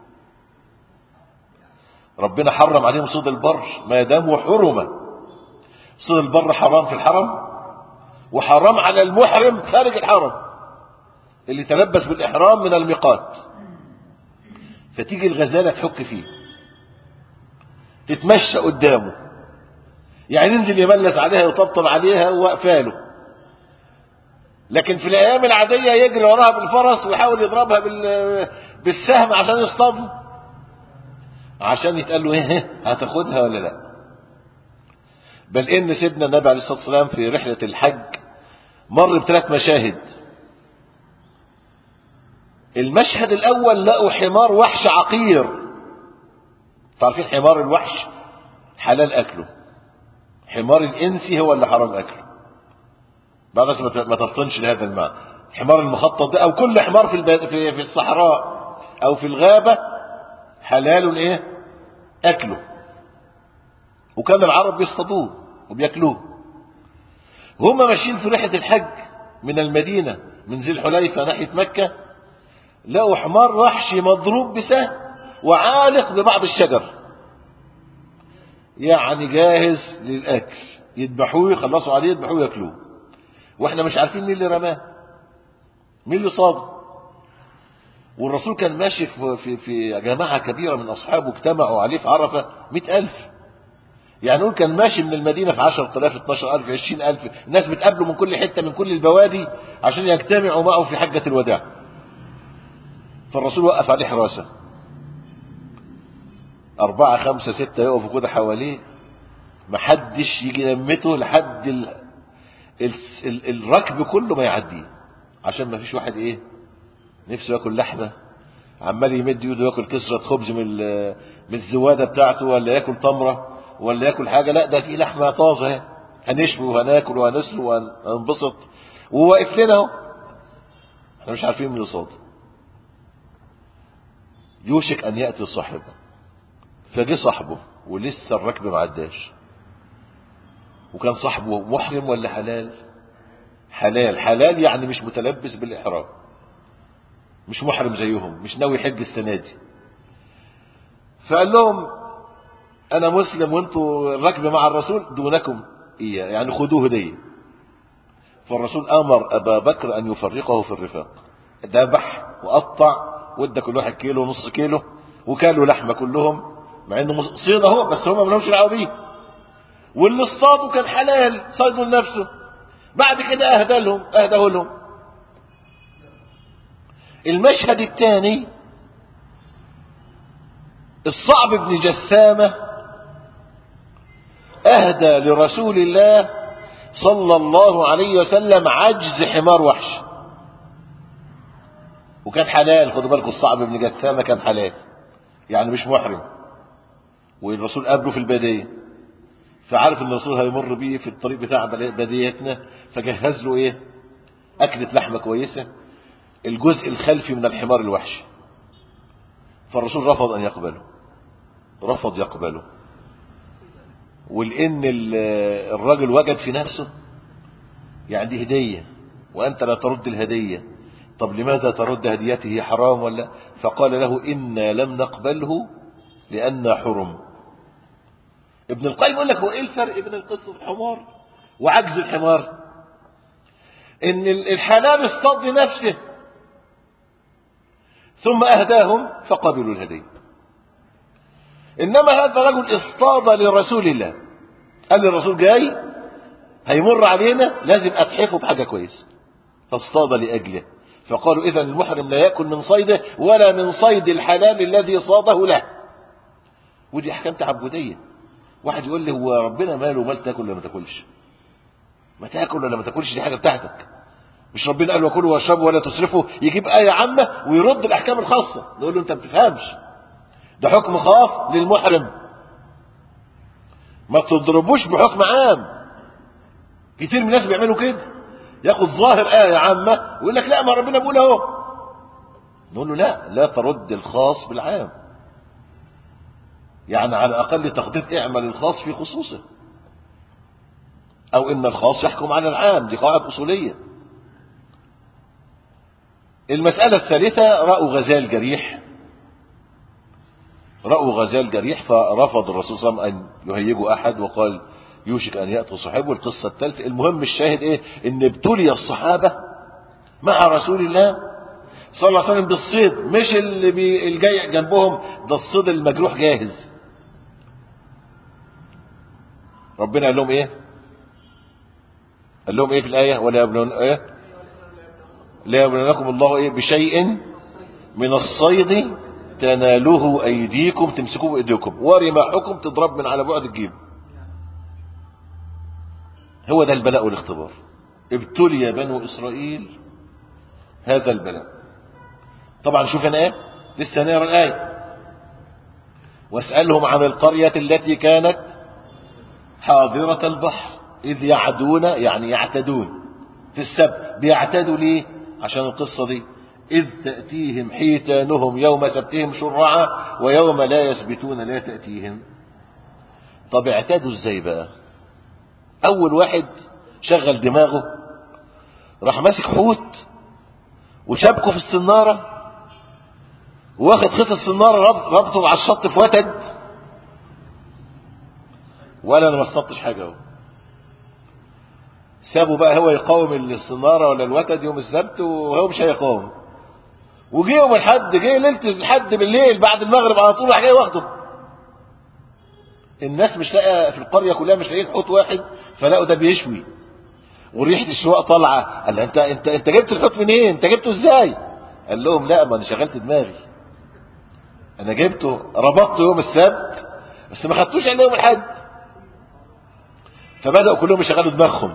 ربنا حرم عليهم صيد البر ما دام حرمه صيد البر حرام في الحرم وحرام على المحرم خارج الحرم اللي تلبس بالإحرام من الميقات فتيجي الغزالة تحك فيه تتمشى قدامه يعني ينزل يملس عليها ويطبطب عليها وقفاله لكن في الأيام العادية يجري وراها بالفرس ويحاول يضربها بالسهم عشان يصطادها عشان يتقال له ايه هتاخدها ولا لا بل ان سيدنا النبي عليه الصلاه والسلام في رحله الحج مر بثلاث مشاهد المشهد الاول لقوا حمار وحش عقير تعرفين حمار الوحش حلال اكله حمار الانسي هو اللي حرام اكله بعد ما تفطنش لهذا الماء حمار المخطط ده او كل حمار في الباد في, في الصحراء او في الغابه حلال ايه اكله وكان العرب بيصطادوه وبياكلوه هم ماشيين في رحله الحج من المدينه من ذي الحليفه ناحيه مكه لقوا حمار وحشي مضروب بسهم وعالق ببعض الشجر يعني جاهز للاكل يذبحوه يخلصوا عليه يذبحوه ياكلوه واحنا مش عارفين مين اللي رماه مين اللي صاده والرسول كان ماشي في, في, في جماعة كبيرة من أصحابه اجتمعوا عليه في عرفة مئة ألف يعني نقول كان ماشي من المدينة في عشرة آلاف اتناشر ألف عشرين ألف الناس بتقابله من كل حتة من كل البوادي عشان يجتمعوا معه في حجة الوداع فالرسول وقف عليه حراسة أربعة خمسة ستة يقفوا كده حواليه محدش يجي يمته لحد ال... ال... ال... الركب كله ما يعديه عشان ما فيش واحد ايه نفسه ياكل لحمه عمال يمد ايده ياكل كسره خبز من من الزواده بتاعته ولا ياكل تمره ولا ياكل حاجه لا ده في لحمه طازه هنشوي وهناكل وهنسلق وهننبسط وواقف لنا اهو احنا مش عارفين مين صاد يوشك ان ياتي صاحبه فجه صاحبه ولسه الركب ما عداش وكان صاحبه محرم ولا حلال حلال حلال يعني مش متلبس بالاحرام مش محرم زيهم مش ناوي يحج السنة دي فقال لهم انا مسلم وانتوا الركب مع الرسول دونكم اياه يعني خذوه هدية فالرسول امر ابا بكر ان يفرقه في الرفاق ذبح وقطع وادى كل واحد كيلو ونص كيلو وكلوا لحمة كلهم مع انه صيد اهو بس هم ما لهمش دعوه بيه واللي اصطادوا كان حلال صيدوا لنفسه بعد كده اهدى لهم اهداه لهم المشهد الثاني الصعب بن جثامة أهدى لرسول الله صلى الله عليه وسلم عجز حمار وحش وكان حلال خدوا بالكم الصعب بن جثامة كان حلال يعني مش محرم والرسول قابله في البادية فعارف ان الرسول هيمر بيه في الطريق بتاع باديتنا فجهز له ايه اكلة لحمة كويسة الجزء الخلفي من الحمار الوحشي فالرسول رفض أن يقبله رفض يقبله ولأن الرجل وجد في نفسه يعني دي هدية وأنت لا ترد الهدية طب لماذا ترد هديته حرام ولا فقال له إنا لم نقبله لأن حرم ابن القيم يقول لك هو ايه الفرق بين قصة الحمار وعجز الحمار ان الحلال اصطاد لنفسه ثم أهداهم فقبلوا الهدية إنما هذا رجل اصطاد لرسول الله قال الرسول جاي هيمر علينا لازم أتحفه بحاجة كويسة فاصطاد لأجله فقالوا إذا المحرم لا يأكل من صيده ولا من صيد الحلال الذي صاده له ودي أحكام تعبدية واحد يقول لي هو ربنا ماله مال تاكل ولا ما تاكلش ما تاكل ولا ما تاكلش دي حاجة بتاعتك مش ربنا قال وكلوا واشربوا ولا تسرفوا يجيب آية عامة ويرد الأحكام الخاصة نقول له أنت ما بتفهمش ده حكم خاص للمحرم ما تضربوش بحكم عام كتير من الناس بيعملوا كده ياخد ظاهر آية عامة ويقول لك لا ما ربنا بيقول اهو نقول له لا لا ترد الخاص بالعام يعني على الأقل تقدير اعمل الخاص في خصوصه أو إن الخاص يحكم على العام دي قواعد أصولية المسألة الثالثة رأوا غزال جريح رأوا غزال جريح فرفض الرسول صلى الله عليه وسلم أن يهيجوا أحد وقال يوشك أن يأتوا صاحبه القصة الثالثة المهم الشاهد إيه إن ابتلي الصحابة مع رسول الله صلى الله عليه وسلم بالصيد مش اللي بي الجاي جنبهم ده الصيد المجروح جاهز ربنا قال لهم ايه قال لهم ايه في الآية ولا يبلون ايه لا يبلونكم الله ايه بشيء من الصيد تناله ايديكم تمسكوه بايديكم ورماحكم تضرب من على بعد الجيب هو ده البلاء والاختبار ابتلي بنو اسرائيل هذا البلاء طبعا شوف انا ايه لسه نقرا الايه واسالهم عن القريه التي كانت حاضره البحر اذ يعدون يعني يعتدون في السبت بيعتدوا ليه عشان القصه دي إذ تأتيهم حيتانهم يوم سبتهم شرعا ويوم لا يسبتون لا تأتيهم طب اعتادوا ازاي بقى أول واحد شغل دماغه راح ماسك حوت وشبكه في السنارة واخد خيط السنارة ربطه على الشط في وتد ولا انا ما اصطدتش حاجة اهو سابه بقى هو يقاوم السنارة ولا الوتد يوم السبت وهو مش هيقاوم وجه يوم الحد جه ليله الحد بالليل بعد المغرب على طول راح جاي واخده الناس مش لاقيه في القريه كلها مش لاقيين حوت واحد فلقوا ده بيشوي وريحه الشواء طالعه قال انت انت انت جبت الحوت منين انت جبته ازاي قال لهم لا ما انا شغلت دماغي انا جبته ربطته يوم السبت بس ما خدتوش الا يوم الحد فبداوا كلهم يشغلوا دماغهم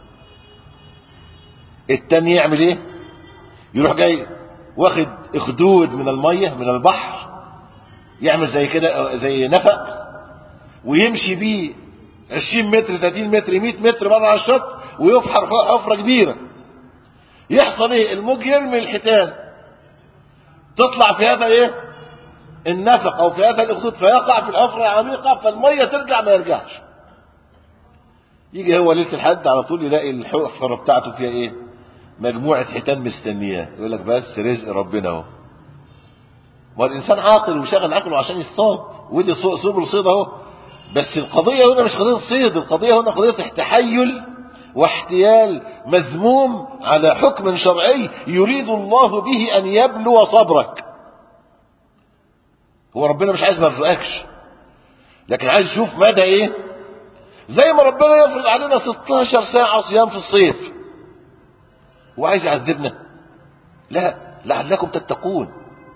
التاني يعمل ايه يروح جاي واخد اخدود من المية من البحر يعمل زي كده زي نفق ويمشي بيه 20 متر 30 متر 100 متر بره على الشط ويفحر حفرة كبيرة يحصل ايه الموج يرمي الحيتان تطلع في هذا ايه النفق او في هذا الاخدود فيقع في الحفرة العميقة فالمية ترجع ما يرجعش يجي هو ليلة الحد على طول يلاقي الحفرة بتاعته فيها ايه مجموعة حيتان مستنياه يقول لك بس رزق ربنا اهو ما الانسان عاقل وشغل عقله عشان يصطاد ودي سبل صيد اهو بس القضية هنا مش قضية صيد القضية هنا قضية تحيل واحتيال مذموم على حكم شرعي يريد الله به ان يبلو صبرك هو ربنا مش عايز ما يرزقكش لكن عايز يشوف مدى ايه زي ما ربنا يفرض علينا 16 ساعة صيام في الصيف وعايز يعذبنا لا لعلكم تتقون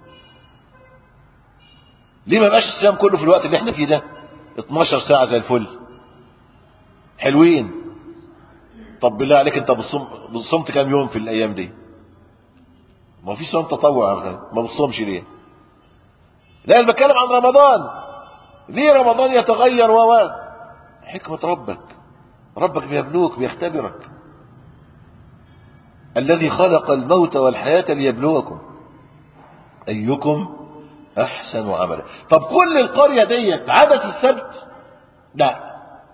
ليه ما يبقاش الصيام كله في الوقت اللي احنا فيه ده 12 ساعة زي الفل حلوين طب بالله عليك انت بتصوم صمت كام يوم في الايام دي ما في صوم تطوع ما بتصومش ليه لا انا بتكلم عن رمضان ليه رمضان يتغير و حكمة ربك ربك بيبلوك بيختبرك الذي خلق الموت والحياة ليبلوكم أيكم أحسن عملا طب كل القرية ديت عادت السبت لا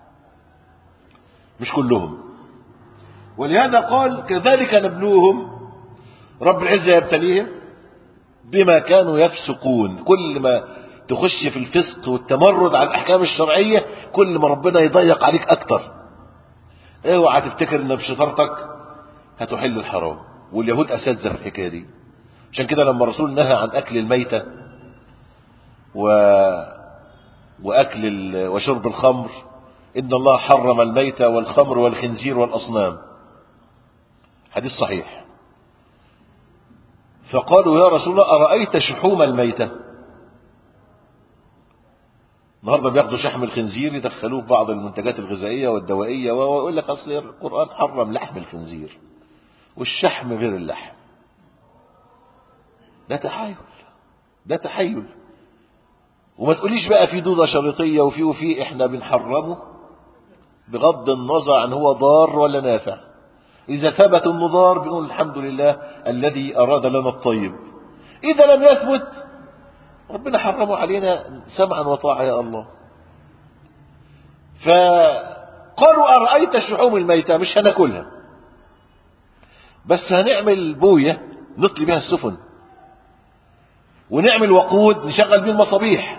مش كلهم ولهذا قال كذلك نبلوهم رب العزة يبتليهم بما كانوا يفسقون كل ما تخش في الفسق والتمرد على الأحكام الشرعية كل ما ربنا يضيق عليك أكتر اوعى تفتكر ان بشطارتك هتحل الحرام واليهود أساتذة في الحكاية دي عشان كده لما الرسول نهى عن أكل الميتة و... وأكل ال... وشرب الخمر إن الله حرم الميتة والخمر والخنزير والأصنام حديث صحيح فقالوا يا رسول الله أرأيت شحوم الميتة النهارده بياخدوا شحم الخنزير يدخلوه في بعض المنتجات الغذائية والدوائية ويقول لك أصل القرآن حرم لحم الخنزير والشحم غير اللحم ده تحايل ده تحايل وما تقوليش بقى في دودة شريطية وفي وفي احنا بنحرمه بغض النظر عن هو ضار ولا نافع إذا ثبت انه ضار بنقول الحمد لله الذي أراد لنا الطيب إذا لم يثبت ربنا حرمه علينا سمعا وطاعة يا الله فقالوا أرأيت الشحوم الميتة مش هناكلها بس هنعمل بوية نطلي بها السفن ونعمل وقود نشغل بيه المصابيح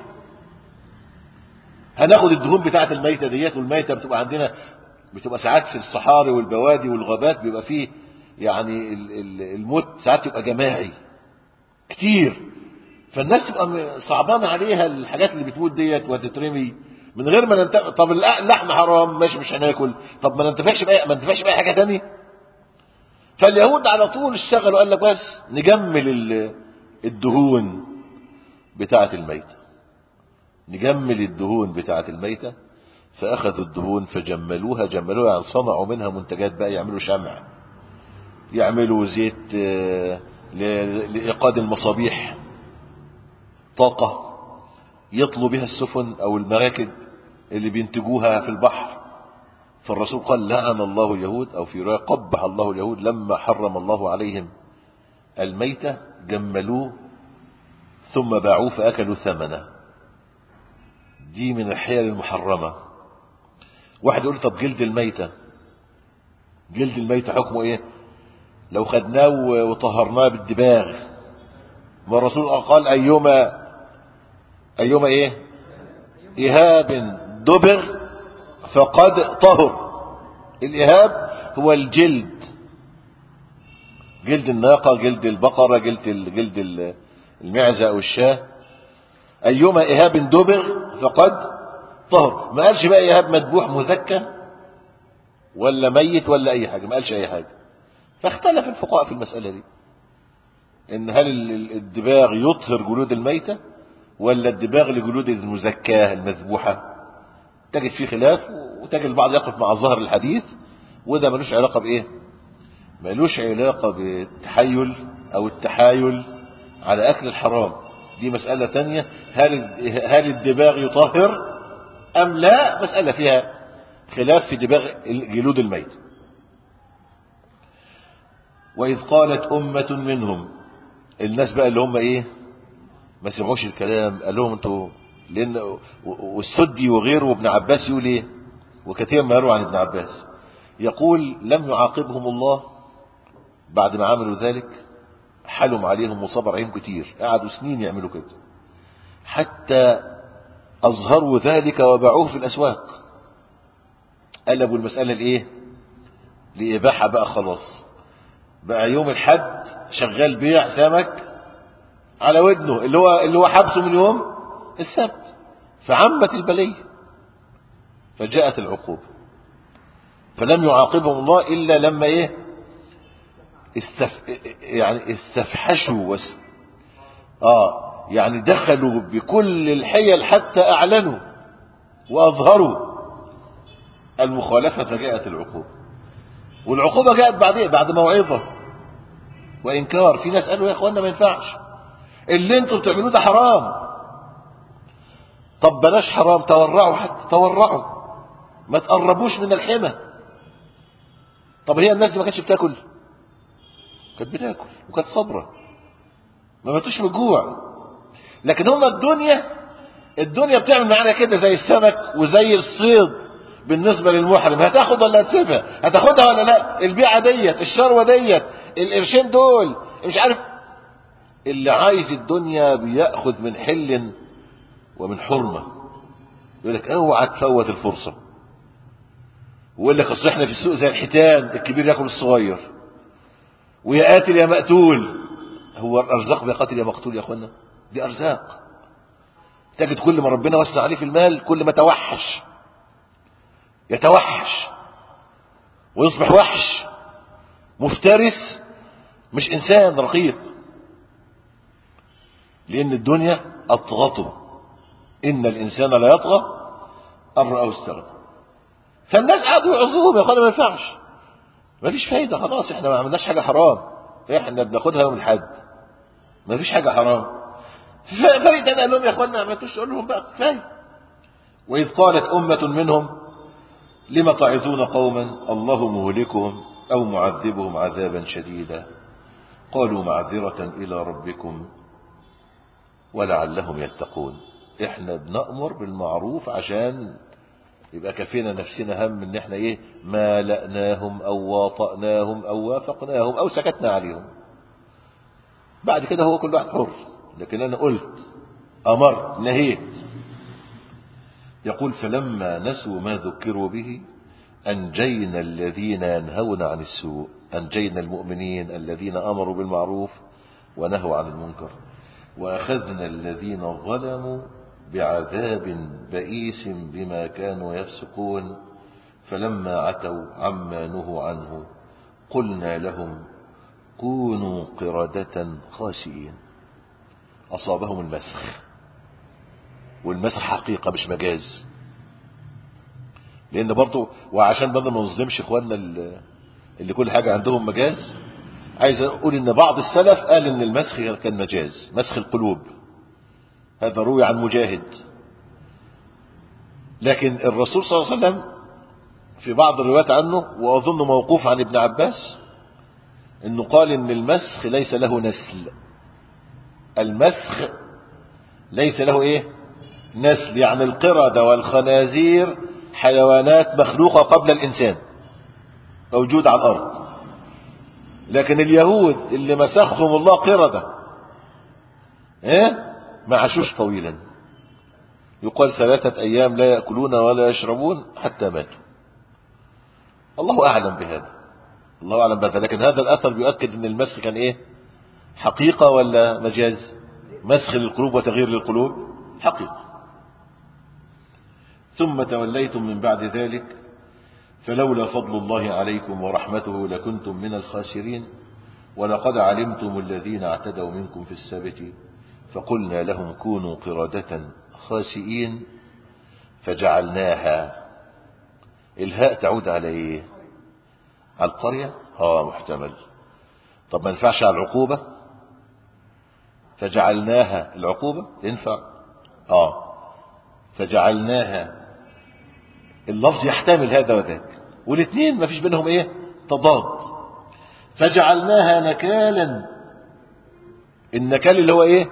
هناخد الدهون بتاعة الميتة ديت والميتة بتبقى عندنا بتبقى ساعات في الصحاري والبوادي والغابات بيبقى فيه يعني الموت ساعات يبقى جماعي كتير فالناس تبقى صعبانة عليها الحاجات اللي بتموت ديت وتترمي من غير ما ننتفع طب اللحم حرام ماشي مش هناكل طب ما ننتفعش بأي ما ننتفعش بأي حاجة تانية فاليهود على طول اشتغلوا قال لك بس نجمل الدهون بتاعة الميتة نجمل الدهون بتاعة الميتة فأخذوا الدهون فجملوها جملوها يعني صنعوا منها منتجات بقى يعملوا شمع يعملوا زيت لإيقاد المصابيح طاقة يطلوا بها السفن أو المراكب اللي بينتجوها في البحر فالرسول قال لعن الله اليهود أو في رواية قبح الله اليهود لما حرم الله عليهم الميتة جملوه ثم باعوه فأكلوا ثمنه دي من الحيل المحرمة واحد يقول طب جلد الميتة جلد الميتة حكمه ايه لو خدناه وطهرناه بالدباغ ما الرسول قال ايما ايما ايه ايهاب دبغ فقد طهر الايهاب هو الجلد جلد الناقة جلد البقرة جلد جلد المعزة او الشاه ايما ايهاب دبغ فقد طهر ما قالش بقى ايهاب مذبوح مذكى ولا ميت ولا اي حاجة ما قالش اي حاجة فاختلف الفقهاء في المسألة دي ان هل الدباغ يطهر جلود الميتة ولا الدباغ لجلود المزكاة المذبوحة تجد فيه خلاف وتجد البعض يقف مع ظهر الحديث وده ملوش علاقة بايه ملوش علاقة بالتحيل او التحايل على اكل الحرام دي مسألة تانية هل هل الدباغ يطهر ام لا مسألة فيها خلاف في دباغ جلود الميت واذ قالت امة منهم الناس بقى اللي هم ايه ما سمعوش الكلام قال لهم انتوا لان والسدي وغيره وابن عباس يقول ايه وكثير ما يروى عن ابن عباس يقول لم يعاقبهم الله بعد ما عملوا ذلك حلم عليهم وصبر عليهم كتير قعدوا سنين يعملوا كده حتى اظهروا ذلك وباعوه في الاسواق قلبوا المسألة لايه لإباحة بقى خلاص بقى يوم الحد شغال بيع سمك على ودنه اللي هو اللي هو حبسه من يوم السبت فعمت البلية فجاءت العقوبة فلم يعاقبهم الله إلا لما إيه استف... يعني استفحشوا وس... آه يعني دخلوا بكل الحيل حتى أعلنوا وأظهروا المخالفة فجاءت العقوبة والعقوبة جاءت بعدين بعد موعظة وإنكار في ناس قالوا يا إخوانا ما ينفعش اللي انتوا بتعملوه ده حرام طب بلاش حرام تورعوا حتى تورعوا ما تقربوش من الحمى طب هي الناس دي ما كانتش بتاكل كانت بتاكل وكانت صابره ما ماتوش من الجوع لكن هم الدنيا الدنيا بتعمل معانا كده زي السمك وزي الصيد بالنسبة للمحرم هتاخد ولا هتسيبها هتاخدها ولا لا البيعة ديت الشروة ديت القرشين دول مش عارف اللي عايز الدنيا بيأخذ من حل ومن حرمة يقول لك اوعى تفوت الفرصة ويقول لك اصل احنا في السوق زي الحيتان الكبير ياكل الصغير ويا قاتل يا مقتول هو الارزاق يا قاتل يا مقتول يا اخوانا دي ارزاق تجد كل ما ربنا وسع عليه في المال كل ما توحش يتوحش ويصبح وحش مفترس مش انسان رقيق لان الدنيا اطغته ان الانسان لا يطغى ان راه استغنى فالناس قعدوا يعظوهم يا اخوانا ما ينفعش مفيش فايدة خلاص احنا ما عملناش حاجة حرام احنا بناخدها يوم الحد مفيش حاجة حرام فريد قال لهم يا اخوانا ما عملتوش قول لهم بقى كفاية وإذ قالت أمة منهم لم تعظون قوما الله مهلكهم أو معذبهم عذابا شديدا قالوا معذرة إلى ربكم ولعلهم يتقون احنا بنأمر بالمعروف عشان يبقى كفينا نفسنا هم ان احنا ايه ما لأناهم او واطأناهم او وافقناهم او سكتنا عليهم بعد كده هو كل واحد حر لكن انا قلت امرت نهيت يقول فلما نسوا ما ذكروا به أنجينا الذين ينهون عن السوء أنجينا المؤمنين الذين أمروا بالمعروف ونهوا عن المنكر وأخذنا الذين ظلموا بعذاب بئيس بما كانوا يفسقون فلما عتوا عما نهوا عنه قلنا لهم كونوا قردة خاسئين أصابهم المسخ والمسخ حقيقة مش مجاز لأن برضو وعشان برضو ما نظلمش إخواننا اللي كل حاجة عندهم مجاز عايز أقول إن بعض السلف قال إن المسخ كان مجاز مسخ القلوب هذا روي عن مجاهد لكن الرسول صلى الله عليه وسلم في بعض الروايات عنه وأظن موقوف عن ابن عباس انه قال ان المسخ ليس له نسل المسخ ليس له ايه نسل يعني القردة والخنازير حيوانات مخلوقة قبل الانسان موجودة على الارض لكن اليهود اللي مسخهم الله قردة ايه ما عاشوش طويلا يقال ثلاثة ايام لا يأكلون ولا يشربون حتى ماتوا الله اعلم بهذا الله اعلم بهذا لكن هذا الاثر بيؤكد ان المسخ كان ايه حقيقة ولا مجاز مسخ للقلوب وتغيير للقلوب حقيقة ثم توليتم من بعد ذلك فلولا فضل الله عليكم ورحمته لكنتم من الخاسرين ولقد علمتم الذين اعتدوا منكم في السبت فقلنا لهم كونوا قردة خاسئين فجعلناها الهاء تعود على ايه على القرية اه محتمل طب ما ينفعش على العقوبة فجعلناها العقوبة ينفع اه فجعلناها اللفظ يحتمل هذا وذاك والاثنين ما فيش بينهم ايه تضاد فجعلناها نكالا النكال اللي هو ايه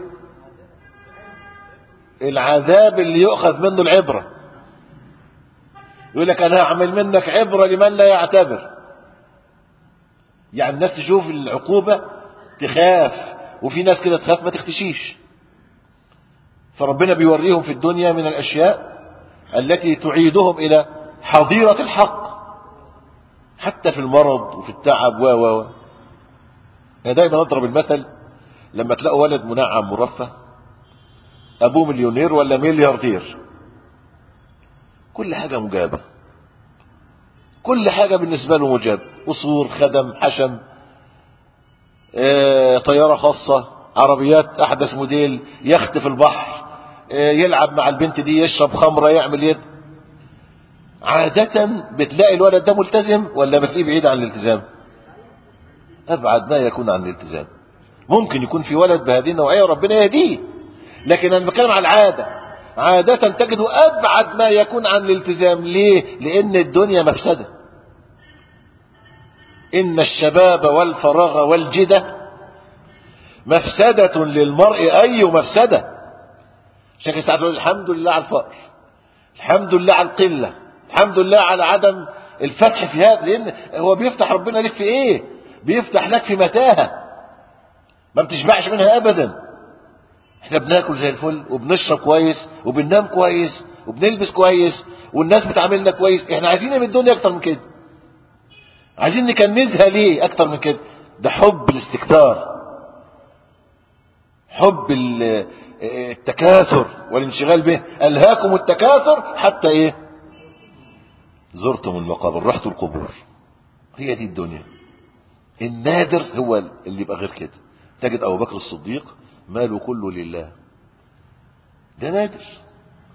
العذاب اللي يؤخذ منه العبرة يقول لك انا هعمل منك عبرة لمن لا يعتبر يعني الناس تشوف العقوبة تخاف وفي ناس كده تخاف ما تختشيش فربنا بيوريهم في الدنيا من الأشياء التي تعيدهم إلى حظيرة الحق حتى في المرض وفي التعب و و و يعني دايما نضرب المثل لما تلاقوا ولد منعم مرفه أبوه مليونير ولا ملياردير كل حاجة مجابة كل حاجة بالنسبة له مجاب قصور خدم حشم اه طيارة خاصة عربيات أحدث موديل يخت في البحر اه يلعب مع البنت دي يشرب خمرة يعمل يد عادة بتلاقي الولد ده ملتزم ولا بتلاقيه بعيد عن الالتزام أبعد ما يكون عن الالتزام ممكن يكون في ولد بهذه النوعية وربنا يهديه لكن أنا بتكلم على العادة عادة تجده أبعد ما يكون عن الالتزام ليه لأن الدنيا مفسدة إن الشباب والفراغ والجدة مفسدة للمرء أي مفسدة عشان ساعات يقول الحمد لله على الفقر الحمد لله على القلة الحمد لله على عدم الفتح في هذا لأن هو بيفتح ربنا لك في إيه بيفتح لك في متاهة ما بتشبعش منها أبدا احنا بناكل زي الفل وبنشرب كويس وبننام كويس وبنلبس كويس والناس بتعاملنا كويس احنا عايزين من الدنيا اكتر من كده عايزين نكنزها ليه اكتر من كده ده حب الاستكثار حب التكاثر والانشغال به الهاكم التكاثر حتى ايه زرتم المقابر رحتوا القبور هي دي الدنيا النادر هو اللي يبقى غير كده تجد ابو بكر الصديق ماله كله لله ده نادر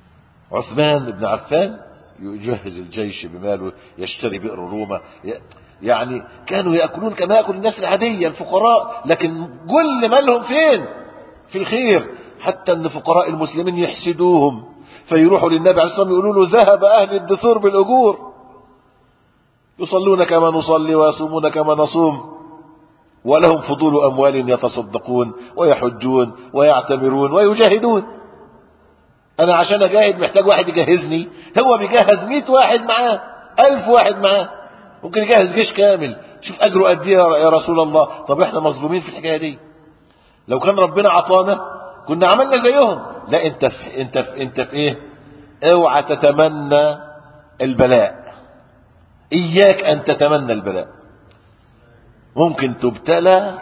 عثمان بن عفان يجهز الجيش بماله يشتري بئر روما يعني كانوا يأكلون كما يأكل الناس العادية الفقراء لكن كل مالهم فين في الخير حتى ان فقراء المسلمين يحسدوهم فيروحوا للنبي عليه الصلاة والسلام يقولوا له ذهب أهل الدثور بالأجور يصلون كما نصلي ويصومون كما نصوم ولهم فضول أموال يتصدقون ويحجون ويعتمرون ويجاهدون أنا عشان أجاهد محتاج واحد يجهزني هو بيجهز مئة واحد معاه ألف واحد معاه ممكن يجهز جيش كامل شوف أجره قد إيه يا رسول الله طب إحنا مظلومين في الحكاية دي لو كان ربنا عطانا كنا عملنا زيهم لا انت في انت في انت في ايه اوعى تتمنى البلاء اياك ان تتمنى البلاء ممكن تبتلى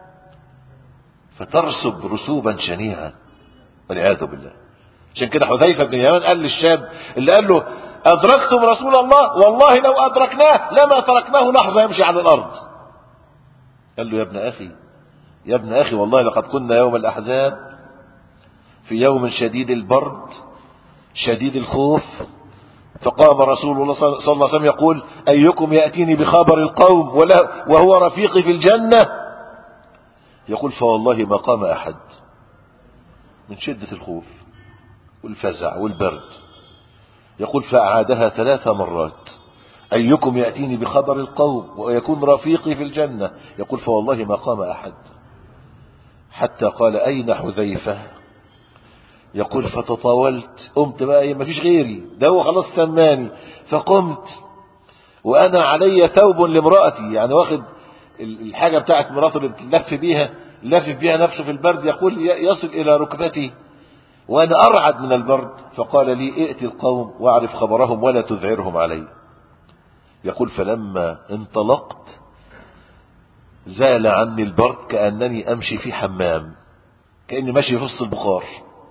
فترسب رسوبا شنيعا والعياذ بالله عشان كده حذيفه بن اليمان قال للشاب اللي قال له ادركتم رسول الله والله لو ادركناه لما تركناه لحظه يمشي على الارض قال له يا ابن اخي يا ابن اخي والله لقد كنا يوم الاحزاب في يوم شديد البرد شديد الخوف فقام رسول الله صلى الله عليه وسلم يقول أيكم يأتيني بخبر القوم ولا وهو رفيقي في الجنة يقول فوالله ما قام أحد من شدة الخوف والفزع والبرد يقول فأعادها ثلاث مرات أيكم يأتيني بخبر القوم ويكون رفيقي في الجنة يقول فوالله ما قام أحد حتى قال أين حذيفة يقول فتطاولت قمت بقى ما فيش غيري ده هو خلاص سماني فقمت وانا علي ثوب لامرأتي يعني واخد الحاجة بتاعت مراته اللي بتلف بيها لف بيها نفسه في البرد يقول يصل الى ركبتي وانا ارعد من البرد فقال لي ائت القوم واعرف خبرهم ولا تذعرهم علي يقول فلما انطلقت زال عني البرد كأنني امشي في حمام كأني ماشي في وسط البخار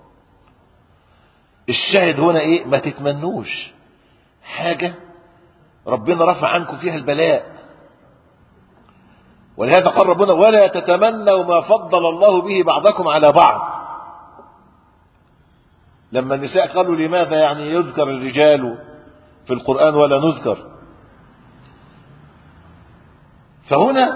الشاهد هنا ايه ما تتمنوش حاجة ربنا رفع عنكم فيها البلاء ولهذا قال ربنا ولا تتمنوا ما فضل الله به بعضكم على بعض لما النساء قالوا لماذا يعني يذكر الرجال في القرآن ولا نذكر فهنا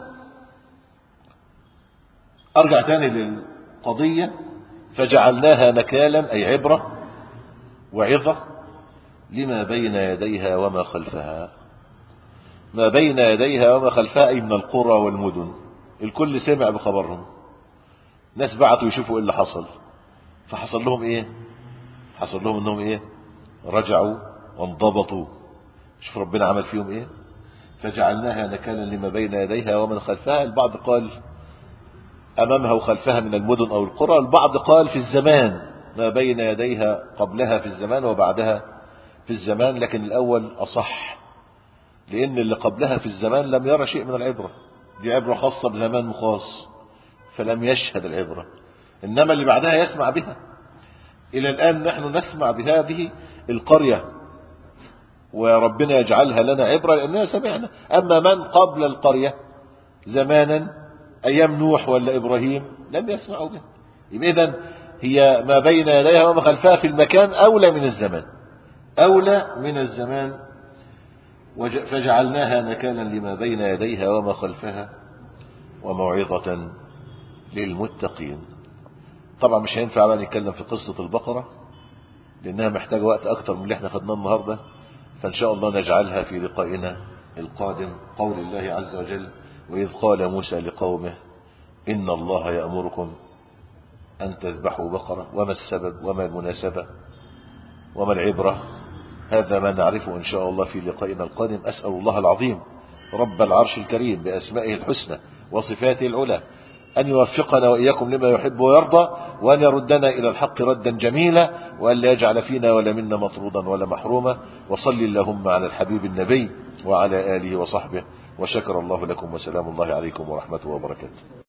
ارجع تاني للقضية فجعلناها نكالا اي عبره وعظة لما بين يديها وما خلفها ما بين يديها وما خلفها أي من القرى والمدن الكل سمع بخبرهم ناس بعتوا يشوفوا ايه اللي حصل فحصل لهم ايه حصل لهم انهم ايه رجعوا وانضبطوا شوف ربنا عمل فيهم ايه فجعلناها نكالا لما بين يديها ومن خلفها البعض قال امامها وخلفها من المدن او القرى البعض قال في الزمان ما بين يديها قبلها في الزمان وبعدها في الزمان لكن الأول أصح لأن اللي قبلها في الزمان لم يرى شيء من العبرة دي عبرة خاصة بزمان خاص فلم يشهد العبرة إنما اللي بعدها يسمع بها إلى الآن نحن نسمع بهذه القرية وربنا يجعلها لنا عبرة لأننا سمعنا أما من قبل القرية زمانا أيام نوح ولا إبراهيم لم يسمعوا بها يبقى إذن هي ما بين يديها وما خلفها في المكان أولى من الزمان أولى من الزمان فجعلناها نكالا لما بين يديها وما خلفها وموعظة للمتقين طبعا مش هينفع بقى نتكلم في قصة البقرة لأنها محتاجة وقت أكتر من اللي احنا خدناه النهاردة فإن شاء الله نجعلها في لقائنا القادم قول الله عز وجل وإذ قال موسى لقومه إن الله يأمركم أن تذبحوا بقرة وما السبب وما المناسبة وما العبرة هذا ما نعرفه إن شاء الله في لقائنا القادم أسأل الله العظيم رب العرش الكريم بأسمائه الحسنى وصفاته العلى أن يوفقنا وإياكم لما يحب ويرضى وأن يردنا إلى الحق ردا جميلا وأن لا يجعل فينا ولا منا مطرودا ولا محروما وصل اللهم على الحبيب النبي وعلى آله وصحبه وشكر الله لكم وسلام الله عليكم ورحمته وبركاته